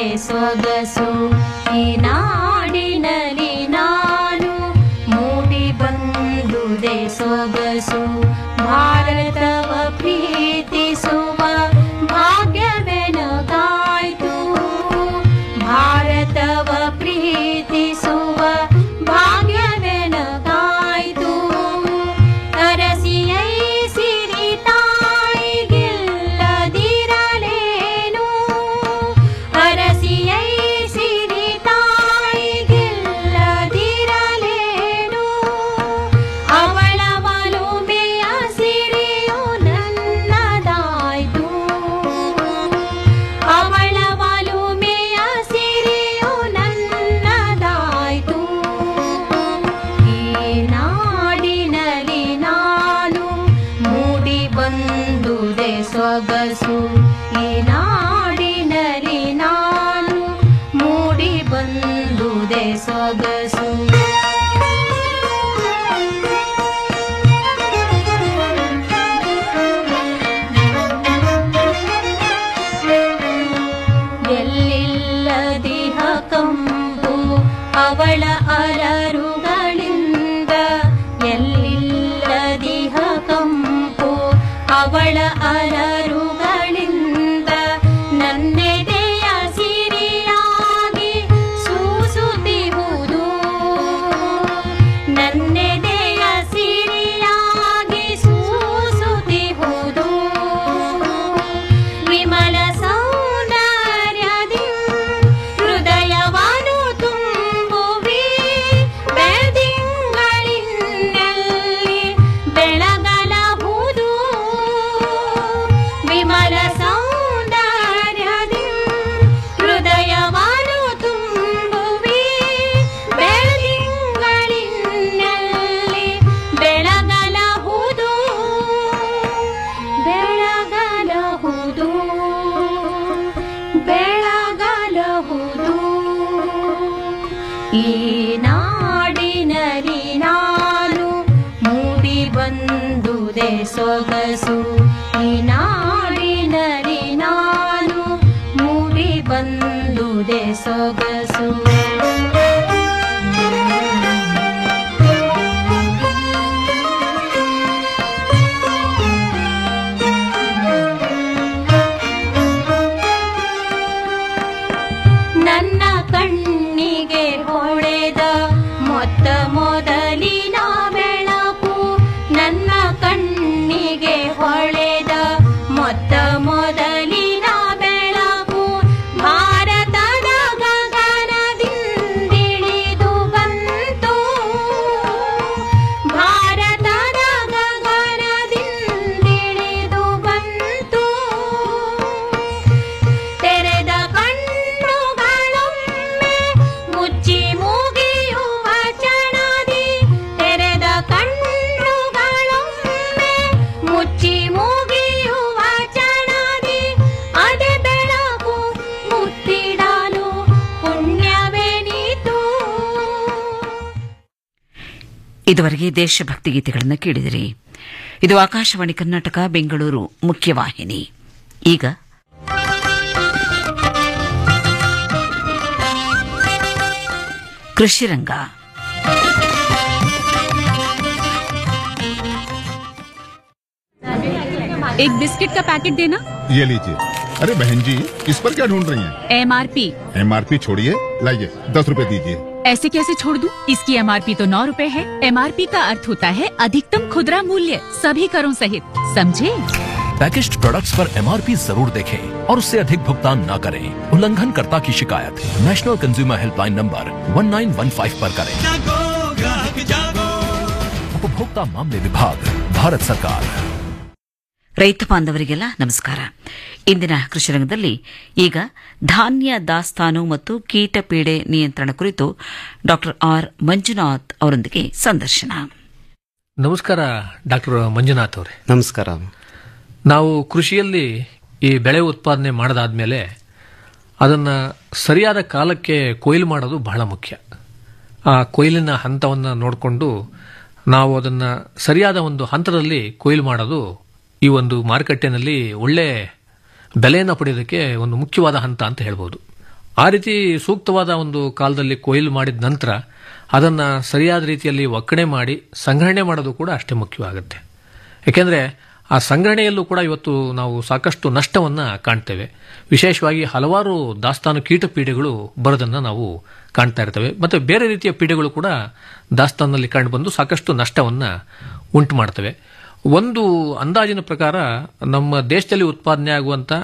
ಸೊಗಸು ಈ ನಾಡಿನಲ್ಲಿ ನಾನು ಮೂಡಿ ಬಂದುದೆ ಸೊಗಸು ಭಾರತವ ಪ್ರೀತಿಸುವ ಭಾಗ್ಯವೆನಗಾಯ್ತು ಭಾರತವ ಪ್ರೀತಿಸುವ ಭಾಗ್ಯವೆನಗಾಯ್ತು ಅರಸಿಯೈ ಸಿರಿ ತಾಯಿಗಿಲ್ಲದಿರಲೇನು ಅರಸಿಯೈ ಸಿರಿ ತಾಯಿಗಿಲ್ಲದಿರಲೇನು ಅವಳ ಒಲುಮೆಯ ಸಿರಿಯು ನನ್ನದಾಯ್ತು ಅವಳ ಒಲುಮೆಯ ಸಿರಿಯು ನನ್ನದಾಯ್ತು ಈ ನಾಡಿನಲ್ಲಿ ನಾನು ಮೂಡಿ ಬಂದುದೆ ಸೊಗಸು ಈ ನಾಡಿನಲ್ಲಿ ನಾನು ಮೂಡಿ ಬಂದುದೆ ಸೊಗಸು ಎಲ್ಲಿಲ್ಲದಿಹ ಕಂಪು ಅವಳ ಅಲರುಗಳಿಂದ ಎಲ್ಲಿಲ್ಲದಿಹ ಕಂಪು ಅವಳ ಅಲರುಗಳಿಂದ ನನ್ನೆದೆಯ ಸಿರಿಯಾಗಿ ಸೂಸುತ್ತಿಹುದು ನನ್ನೆದೆಯ ಸಿರಿಯಾಗಿ ಸೂಸುತ್ತಿಹುದು ವಿಮಲ ಸೌಂದರ್ಯದಿ ಹೃದಯವನ್ನು ತುಂಬುವಿ ಬೆಳದಿಂಗಳಿನಲ್ಲಿ ಬೆಳಗಲಹುದು ವಿಮಲ ಸೌಂದರ್ಯದಿ ಹೃದಯವನ್ನು ತುಂಬುವಿ ಬೆಳದಿಂಗಳಿನಲ್ಲಿ ಬೆಳಗಲಹುದು ಬೆಳಗಲಹುದು ಬೆಳಗಲಹುದು ಈ ನಾಡಿನಲ್ಲಿ ನಾನು ಮೂಡಿ ಬಂದುದೆ ಸೊಗಸು ಈ ನಾಡಿನಲ್ಲಿ ನಾನು ಮೂಡಿ ಬಂದುದೆ ಸೊಗಸು ನನ್ನ ಕಣ್ಣಿಗೆ ಹೊಳೆದ ಮೊತ್ತ ಮೊದಲಿನ ಬೆಳಕು ನನ್ನ ಕಣ್ಣಿಗೆ ಹೊಳೆದ ಮೊತ್ತ ಮೊದಲಿನ ಬೆಳಕು ಭಾರತದ ಗಗನದಿಂದಿಳಿದು ಬಂತು ಭಾರತದ ಗಗನದಿಂದಿಳಿದು ಬಂತು ತೆರೆದ ಕಣ್ಣುಗಳೊಮ್ಮೆ ಮುಚ್ಚಿ ಮುಗಿಯುವ ಕ್ಷಣದಿ ತೆರೆದ ಕಣ್ಣುಗಳೊಮ್ಮೆ ಮುಚ್ಚಿ ಮುಗಿಯುವ ಕ್ಷಣದಿ ಅದೇ ಬೆಳಕು ಮುತ್ತಿಡಲು ಪುಣ್ಯವೆನಿತು ಇದುವರೆಗೆ ದೇಶಭಕ್ತಿ ಗೀತೆಗಳನ್ನು ಕೇಳಿದಿರಿ ಇದು ಆಕಾಶವಾಣಿ ಕರ್ನಾಟಕ ಬೆಂಗಳೂರು ಮುಖ್ಯವಾಹಿನಿ ಈಗ ಕೃಷಿರಂಗ एक बिस्किट का पैकेट देना ये लीजिए अरे बहन जी इस पर क्या ढूंढ रही हैं एमआरपी एमआरपी छोड़िए लाइए दस रुपए दीजिए ऐसे कैसे छोड़ दूं? इसकी एमआरपी तो नौ रुपए है एमआरपी का अर्थ होता है अधिकतम खुदरा मूल्य सभी करों सहित समझे पैकेज्ड प्रोडक्ट्स पर एमआरपी जरूर देखें और उससे अधिक भुगतान न करें उल्लंघनकर्ता की शिकायत नेशनल कंज्यूमर हेल्पलाइन नंबर 1915 पर करें उपभोक्ता मामले विभाग भारत सरकार ರೈತ ಬಾಂಧವರಿಗೆಲ್ಲ ನಮಸ್ಕಾರ ಇಂದಿನ ಕೃಷಿರಂಗದಲ್ಲಿ ಈಗ ಧಾನ್ಯ ದಾಸ್ತಾನು ಮತ್ತು ಕೀಟ ಪೀಡೆ ನಿಯಂತ್ರಣ ಕುರಿತು ಡಾ ಆರ್ ಮಂಜುನಾಥ್ ಅವರೊಂದಿಗೆ ಸಂದರ್ಶನ ನಮಸ್ಕಾರ ಡಾಕ್ಟರ್ ಮಂಜುನಾಥ್ ಅವರೇ ನಮಸ್ಕಾರ ನಾವು ಕೃಷಿಯಲ್ಲಿ ಈ ಬೆಳೆ ಉತ್ಪಾದನೆ ಮಾಡದಾದ್ಮೇಲೆ ಅದನ್ನು ಸರಿಯಾದ ಕಾಲಕ್ಕೆ ಕೊಯ್ಲು ಮಾಡೋದು ಬಹಳ ಮುಖ್ಯ ಆ ಕೊಯ್ಲಿನ ಹಂತವನ್ನು ನೋಡಿಕೊಂಡು ನಾವು ಅದನ್ನು ಸರಿಯಾದ ಒಂದು ಹಂತದಲ್ಲಿ ಕೊಯ್ಲು ಮಾಡೋದು ಈ ಒಂದು ಮಾರುಕಟ್ಟೆನಲ್ಲಿ ಒಳ್ಳೆ ಬೆಲೆಯನ್ನು ಪಡೆಯೋದಕ್ಕೆ ಒಂದು ಮುಖ್ಯವಾದ ಹಂತ ಅಂತ ಹೇಳ್ಬೋದು ಆ ರೀತಿ ಸೂಕ್ತವಾದ ಒಂದು ಕಾಲದಲ್ಲಿ ಕೊಯ್ಲು ಮಾಡಿದ ನಂತರ ಅದನ್ನ ಸರಿಯಾದ ರೀತಿಯಲ್ಲಿ ಒಕ್ಕಣೆ ಮಾಡಿ ಸಂಗ್ರಹಣೆ ಮಾಡೋದು ಕೂಡ ಅಷ್ಟೇ ಮುಖ್ಯವಾಗುತ್ತೆ ಯಾಕೆಂದ್ರೆ ಆ ಸಂಗ್ರಹಣೆಯಲ್ಲೂ ಕೂಡ ಇವತ್ತು ನಾವು ಸಾಕಷ್ಟು ನಷ್ಟವನ್ನ ಕಾಣ್ತೇವೆ ವಿಶೇಷವಾಗಿ ಹಲವಾರು ದಾಸ್ತಾನು ಕೀಟ ಪೀಡೆಗಳು ಬರೋದನ್ನ ನಾವು ಕಾಣ್ತಾ ಇರ್ತೇವೆ ಮತ್ತೆ ಬೇರೆ ರೀತಿಯ ಪೀಡೆಗಳು ಕೂಡ ದಾಸ್ತಾನಲ್ಲಿ ಕಂಡುಬಂದು ಸಾಕಷ್ಟು ನಷ್ಟವನ್ನ ಉಂಟು ಮಾಡ್ತವೆ ಒಂದು ಅಂದಾಜಿನ ಪ್ರಕಾರ ನಮ್ಮ ದೇಶದಲ್ಲಿ ಉತ್ಪಾದನೆ ಆಗುವಂತ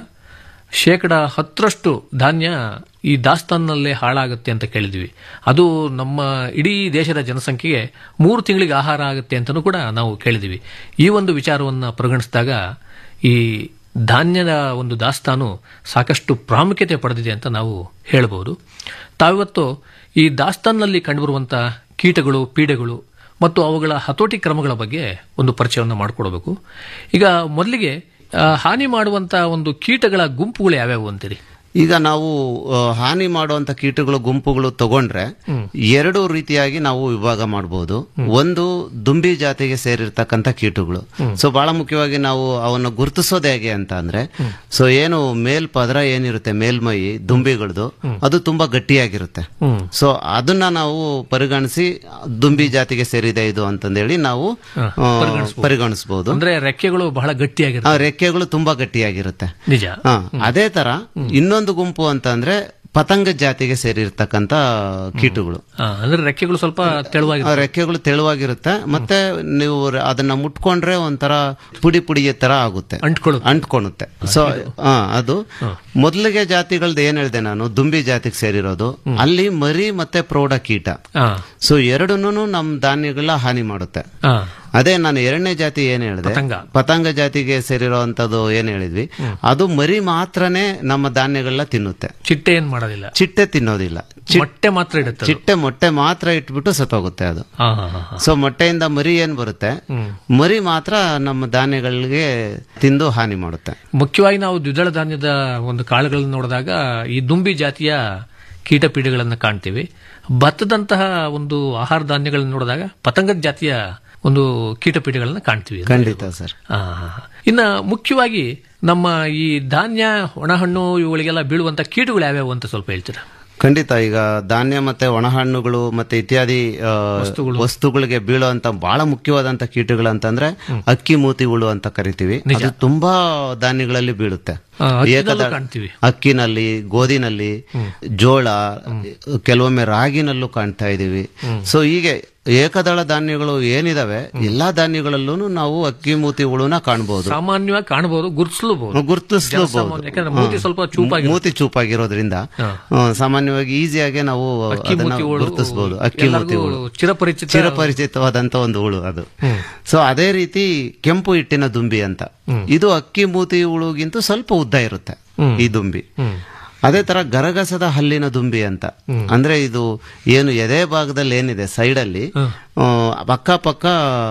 ಶೇಕಡ ಹತ್ತರಷ್ಟು ಧಾನ್ಯ ಈ ದಾಸ್ತಾನಲ್ಲೇ ಹಾಳಾಗುತ್ತೆ ಅಂತ ಕೇಳಿದ್ವಿ ಅದು ನಮ್ಮ ಇಡೀ ದೇಶದ ಜನಸಂಖ್ಯೆಗೆ ಮೂರು ತಿಂಗಳಿಗೆ ಆಹಾರ ಆಗುತ್ತೆ ಅಂತಲೂ ಕೂಡ ನಾವು ಕೇಳಿದ್ವಿ ಈ ಒಂದು ವಿಚಾರವನ್ನು ಪರಿಗಣಿಸಿದಾಗ ಈ ಧಾನ್ಯದ ಒಂದು ದಾಸ್ತಾನು ಸಾಕಷ್ಟು ಪ್ರಾಮುಖ್ಯತೆ ಪಡೆದಿದೆ ಅಂತ ನಾವು ಹೇಳಬಹುದು ತಾವಿವತ್ತು ಈ ದಾಸ್ತಾನಲ್ಲಿ ಕಂಡುಬರುವಂಥ ಕೀಟಗಳು ಪೀಡೆಗಳು ಮತ್ತು ಅವುಗಳ ಹತೋಟಿ ಕ್ರಮಗಳ ಬಗ್ಗೆ ಒಂದು ಪರಿಚಯವನ್ನು ಮಾಡಿಕೊಡಬೇಕು ಈಗ ಮೊದಲಿಗೆ ಆ, ಹಾನಿ ಮಾಡುವಂತ ಒಂದು ಕೀಟಗಳ ಗುಂಪುಗಳು ಯಾವ್ಯಾವು ಅಂತೀರಿ ಈಗ ನಾವು ಆ, ಹಾನಿ ಮಾಡುವಂತ ಕೀಟಗಳು ಗುಂಪುಗಳು ತಗೊಂಡ್ರೆ ಎರಡು ರೀತಿಯಾಗಿ ನಾವು ವಿಭಾಗ ಮಾಡಬಹುದು ಒಂದು ದುಂಬಿ ಜಾತಿಗೆ ಸೇರಿರ್ತಕ್ಕಂಥ ಕೀಟಗಳು ಸೊ ಬಹಳ ಮುಖ್ಯವಾಗಿ ನಾವು ಅವನ್ನು ಗುರುತಿಸೋದು ಹೇಗೆ ಅಂತ ಅಂದ್ರೆ ಸೊ ಏನು ಮೇಲ್ ಪದರ ಏನಿರುತ್ತೆ ಮೇಲ್ಮೈ ದುಂಬಿಗಳದು ಅದು ತುಂಬಾ ಗಟ್ಟಿಯಾಗಿರುತ್ತೆ ಸೊ ಅದನ್ನ ನಾವು ಪರಿಗಣಿಸಿ ದುಂಬಿ ಜಾತಿಗೆ ಸೇರಿದೆ ಇದು ಅಂತಂದೇಳಿ ನಾವು ಆ, ಪರಿಗಣಿಸಬಹುದು ಅಂದ್ರೆ ರೆಕ್ಕೆಗಳು ಬಹಳ ಗಟ್ಟಿಯಾಗಿರುತ್ತೆ ಆ ರೆಕ್ಕೆಗಳು ತುಂಬಾ ಗಟ್ಟಿಯಾಗಿರುತ್ತೆ ನಿಜ ಹಾ, ಅದೇ ತರ ಇನ್ನೊಂದು ಗುಂಪು ಅಂತ ಅಂದ್ರೆ ಪತಂಗ ಜಾತಿಗೆ ಸೇರಿರ್ತಕ್ಕಂತ ಕೀಟಗಳು ಆ, ಅಂದ್ರೆ ರೆಕ್ಕೆಗಳು ಸ್ವಲ್ಪ ತೆಳುವಾಗಿ ಆ ರೆಕ್ಕೆಗಳು ತೆಳುವಾಗಿರುತ್ತೆ ಮತ್ತೆ ನೀವು ರ- ಅದನ್ನ ಮುಟ್ಕೊಂಡ್ರೆ ಒಂಥರ ಪುಡಿ ಪುಡಿ ತರ ಆಗುತ್ತೆ ಅಂಟ್ಕೊಳ್ಳುತ್ತೆ. ಅಂಟ್ಕೊಳುತ್ತೆ ಸೊ ಅದು ಮೊದಲಿಗೆ ಜಾತಿಗಳದ್ದು ಏನ್ ಹೇಳಿದೆ ನಾನು ದುಂಬಿ ಜಾತಿಗೆ ಸೇರಿರೋದು ಅಲ್ಲಿ ಮರಿ ಮತ್ತೆ ಪ್ರೌಢ ಕೀಟ ಆ, ಸೊ ಎರಡನ್ನೂ ನಮ್ ಧಾನ್ಯಗಳ ಹಾನಿ ಮಾಡುತ್ತೆ ಆ, ಅದೇ ನಾನು ಎರಡನೇ ಜಾತಿ ಏನ್ ಹೇಳಿದೆ ಪತಂಗ. ಪತಂಗ ಜಾತಿಗೆ ಸೇರಿರುವಂತದ್ದು ಏನ್ ಹೇಳಿದ್ವಿ ಅದು ಮರಿ ಮಾತ್ರನೇ ನಮ್ಮ ಧಾನ್ಯಗಳನ್ನ ತಿನ್ನುತ್ತೆ ಚಿಟ್ಟೆ ಏನ್ ಮಾಡೋದಿಲ್ಲ ಚಿಟ್ಟೆ ತಿನ್ನೋದಿಲ್ಲ ಚಿ- ಮೊಟ್ಟೆ ಮಾತ್ರ ಇಡುತ್ತೆ ಅದು. ಚಿಟ್ಟೆ ಮೊಟ್ಟೆ ಮಾತ್ರ ಇಟ್ಬಿಟ್ಟು ಸತ್ತೋಗುತ್ತೆ ಅದು ಆ, ಆ, ಆ, ಆ. ಸೊ ಮೊಟ್ಟೆಯಿಂದ ಮರಿ ಏನ್ ಬರುತ್ತೆ ಮರಿ ಮಾತ್ರ ನಮ್ಮ ಧಾನ್ಯಗಳಿಗೆ ತಿಂದು ಹಾನಿ ಮಾಡುತ್ತೆ ಮುಖ್ಯವಾಗಿ ನಾವು ದ್ವಿದಳ ಧಾನ್ಯದ ಒಂದು ಕಾಳುಗಳನ್ನು ನೋಡಿದಾಗ ಈ ದುಂಬಿ ಜಾತಿಯ ಕೀಟ ಪೀಡೆಗಳನ್ನು ಕಾಣ್ತೀವಿ ಭತ್ತದಂತಹ ಒಂದು ಆಹಾರ ಧಾನ್ಯಗಳನ್ನು ನೋಡಿದಾಗ ಪತಂಗದ ಜಾತಿಯ ಒಂದು ಕೀಟ ಪೀಡೆಗಳನ್ನು ಕಾಣ್ತೀವಿ ಖಂಡಿತ ಸರ್ ಆ, ಇನ್ನ ಮುಖ್ಯವಾಗಿ ನಮ್ಮ ಈ ಧಾನ್ಯ ಒಣಹಣ್ಣು ಇವುಗಳಿಗೆಲ್ಲ ಬೀಳುವಂತ ಕೀಟಗಳು ಯಾವ್ಯಾವು ಅಂತ ಸ್ವಲ್ಪ ಹೇಳ್ತೀರಾ ಖಂಡಿತ ಈಗ ಧಾನ್ಯ ಮತ್ತೆ ಒಣಹಣ್ಣುಗಳು ಮತ್ತೆ ಇತ್ಯಾದಿ ಆ, ವಸ್ತುಗಳಿಗೆ ಬೀಳುವಂತ ಬಹಳ ಮುಖ್ಯವಾದಂತ ಕೀಟಗಳು ಅಂತಂದ್ರೆ ಅಕ್ಕಿ ಮೂತಿ ಹುಳು ಅಂತ ಕರಿತೀವಿ ಅದು ತುಂಬಾ ಧಾನ್ಯಗಳಲ್ಲಿ ಬೀಳುತ್ತೆ ಆ, ಅಕ್ಕಿನಲ್ಲೂ ಏಕದಳ- ಕಾಣ್ತೀವಿ. ಅಕ್ಕಿನಲ್ಲಿ ಗೋಧಿನಲ್ಲಿ ಜೋಳ ಕೆಲವೊಮ್ಮೆ ರಾಗಿನಲ್ಲೂ ಕಾಣ್ತಾ ಇದೀವಿ ಸೊ ಹೀಗೆ ಏಕದಳ ಧಾನ್ಯಗಳು ಏನಿದಾವೆ ಎಲ್ಲಾ ಧಾನ್ಯಗಳಲ್ಲೂ ನಾವು ಅಕ್ಕಿ ಮೂತಿ ಹುಳುನ ಕಾಣಬಹುದು ಸಾಮಾನ್ಯವಾಗಿ ಕಾಣಬಹುದು ಗುರುತಿಸಲೂಬಹುದು ಗುರುತಿಸಬಹುದು ಯಾಕಂದ್ರೆ ಮೂತಿ ಸ್ವಲ್ಪ ಚೂಪಾಗಿ ಮೂತಿ ಚೂಪಾಗಿರೋದ್ರಿಂದ ಹಾ. ಆ, ಸಾಮಾನ್ಯವಾಗಿ ಈಸಿಯಾಗಿ ನಾವು ಅಕ್ಕಿ ಅದನ್ನ ಮೂತಿ ಹುಳು ಗುರುತಿಸಬಹುದು ಅಕ್ಕಿ ಮೂತಿ ಎಲ್ಲರಿಗೂ ಹುಳು ಚಿರಪರಿಚಿತ ಚಿರಪರಿಚಿತವಾದಂತ ಒಂದು ಹುಳು ಅದು ಸೊ ಅದೇ ರೀತಿ ಕೆಂಪು ಹಿಟ್ಟಿನ ದುಂಬಿ ಅಂತ ಇದು ಅಕ್ಕಿ ಮೂತಿ ಹುಳುಗಿಂತ ಸ್ವಲ್ಪ ಉದ್ದ ಇರುತ್ತೆ ಈ ದುಂಬಿ ಅದೇ ತರ ಗರಗಸದ ಹಲ್ಲಿನ ದುಂಬಿ ಅಂತ ಅಂದ್ರೆ ಇದು ಏನು ಎದೆ ಭಾಗದಲ್ಲಿ ಏನಿದೆ ಸೈಡ್ ಅಲ್ಲಿ ಆ, ಪಕ್ಕ ಪಕ್ಕ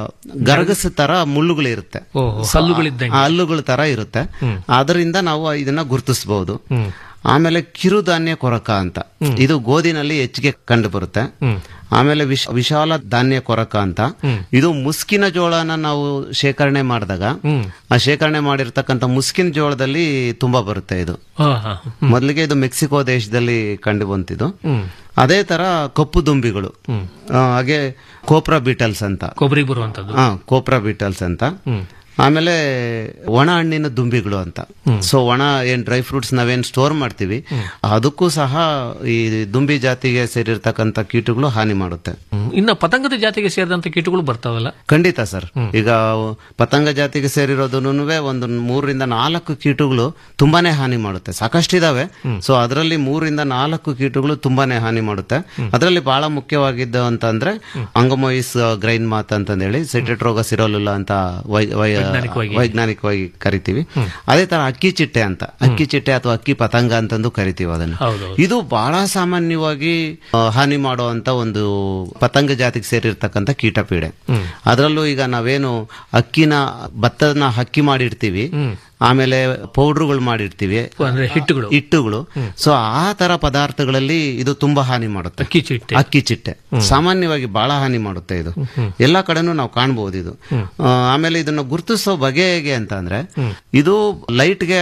ಗರಗಸ ತರ ಮುಳ್ಳುಗಳು ಇರುತ್ತೆ ಓಹೋ, ಹಲ್ಲುಗಳಿದ್ದಂಗೆ. ಆ ಹಲ್ಲುಗಳ ತರ ಇರುತ್ತೆ ಅದರಿಂದ ನಾವು ಇದನ್ನ ಗುರುತಿಸಬಹುದು ಆಮೇಲೆ ಕಿರುಧಾನ್ಯ ಕೊರಕ ಅಂತ ಇದು ಗೋಧಿನಲ್ಲಿ ಹೆಚ್ಚಿಗೆ ಕಂಡು ಬರುತ್ತೆ ಆಮೇಲೆ ವಿಶ- ವಿಶಾಲ ಧಾನ್ಯ ಕೊರಕ ಅಂತ ಇದು ಮುಸ್ಕಿನ ಜೋಳನ ನಾವು ಶೇಖರಣೆ ಮಾಡಿದಾಗ ಆ ಶೇಖರಣೆ ಮಾಡಿರ್ತಕ್ಕಂಥ ಮುಸ್ಕಿನ ಜೋಳದಲ್ಲಿ ತುಂಬಾ ಬರುತ್ತೆ ಇದು ಹಾ, ಹಾ. ಮೊದಲಿಗೆ ಇದು ಮೆಕ್ಸಿಕೋ ದೇಶದಲ್ಲಿ ಕಂಡು ಬಂತಿದ್ದು ಅದೇ ತರ ಕಪ್ಪು ದುಂಬಿಗಳು ಆ, ಹಾಗೆ ಕೋಪ್ರಾ ಬೀಟಲ್ಸ್ ಅಂತ ಕೊಬ್ಬರಿ ಬರುವಂತದ್ದು ಹಾ ಕೋಪ್ರಾ ಬೀಟಲ್ಸ್ ಅಂತ ಆಮೇಲೆ ಒಣ ಹಣ್ಣಿನ ದುಂಬಿಗಳು ಅಂತ ಸೊ ಒಣ ಏನ್ ಡ್ರೈ ಫ್ರೂಟ್ಸ್ ನಾವೇನ್ ಸ್ಟೋರ್ ಮಾಡ್ತೀವಿ ಅದಕ್ಕೂ ಸಹ ಈ ದುಂಬಿ ಜಾತಿಗೆ ಸೇರಿರ್ತಕ್ಕಂಥ ಕೀಟಗಳು ಹಾನಿ ಮಾಡುತ್ತೆ ಹ್ಮ್. ಇನ್ನ ಪತಂಗದ ಜಾತಿಗೆ ಸೇರಿದಂತ ಕೀಟಗಳು ಬರ್ತಾವಲ್ಲ ಖಂಡಿತ ಸರ್ ಈಗ ಪತಂಗ ಜಾತಿಗೆ ಸೇರಿರೋದನ್ನು ಒಂದು ಮೂರರಿಂದ ನಾಲ್ಕು ಕೀಟಗಳು ತುಂಬಾನೇ ಹಾನಿ ಮಾಡುತ್ತೆ ಸಾಕಷ್ಟಿದಾವೆ ಸೊ ಅದರಲ್ಲಿ ಮೂರರಿಂದ ನಾಲ್ಕು ಕೀಟಗಳು ತುಂಬಾನೇ ಹಾನಿ ಮಾಡುತ್ತೆ ಅದರಲ್ಲಿ ಬಹಳ ಮುಖ್ಯವಾಗಿದ್ದು ಅಂತಂದ್ರೆ ಅಂಗಮೊಯಿಸ್ ಗ್ರೈನ್ ಮಾತ್ ಅಂತಂದೇಳಿ ಸಿಟೆಟ್ರೋಗ ಸಿರೋಲುಲ್ಲ ಅಂತ ವೈ- ವೈ- ವೈಜ್ಞಾನಿಕವಾಗಿ ಕರಿತೀವಿ ಅದೇ ತರ ಅಕ್ಕಿ ಚಿಟ್ಟೆ ಅಂತ ಅಕ್ಕಿ ಚಿಟ್ಟೆ ಅಥವಾ ಅಕ್ಕಿ ಪತಂಗ ಅಂತಂದು ಕರಿತೀವಿ ಅದನ್ನು ಹೌದೌದು. ಇದು ಬಹಳ ಸಾಮಾನ್ಯವಾಗಿ ಆ, ಹಾನಿ ಮಾಡುವಂತ ಒಂದು ಪತಂಗ ಜಾತಿಗೆ ಸೇರಿರ್ತಕ್ಕಂಥ ಕೀಟಪೀಡೆ ಅದರಲ್ಲೂ ಈಗ ನಾವೇನು ಅಕ್ಕಿನ ಭತ್ತನ ಹಕ್ಕಿ ಮಾಡಿರ್ತೀವಿ ಆಮೇಲೆ ಪೌಡ್ರುಗಳು ಮಾಡಿರ್ತೀವಿ ಅಂದ್ರೆ ಹಿಟ್ಟುಗಳು ಹಿಟ್ಟುಗಳು ಸೊ ಆ ತರ ಪದಾರ್ಥಗಳಲ್ಲಿ ಇದು ತುಂಬಾ ಹಾನಿ ಮಾಡುತ್ತೆ ಅಕ್ಕಿ ಚಿಟ್ಟೆ ಅಕ್ಕಿ ಚಿಟ್ಟೆ ಸಾಮಾನ್ಯವಾಗಿ ಬಹಳ ಹಾನಿ ಮಾಡುತ್ತೆ ಇದು ಎಲ್ಲಾ ಕಡೆನೂ ನಾವು ಕಾಣಬಹುದು ಇದು ಆ, ಆಮೇಲೆ ಇದನ್ನ ಗುರುತಿಸೋ ಬಗೆ ಹೇಗೆ ಅಂತ ಅಂದ್ರೆ ಇದು ಲೈಟ್ಗೆ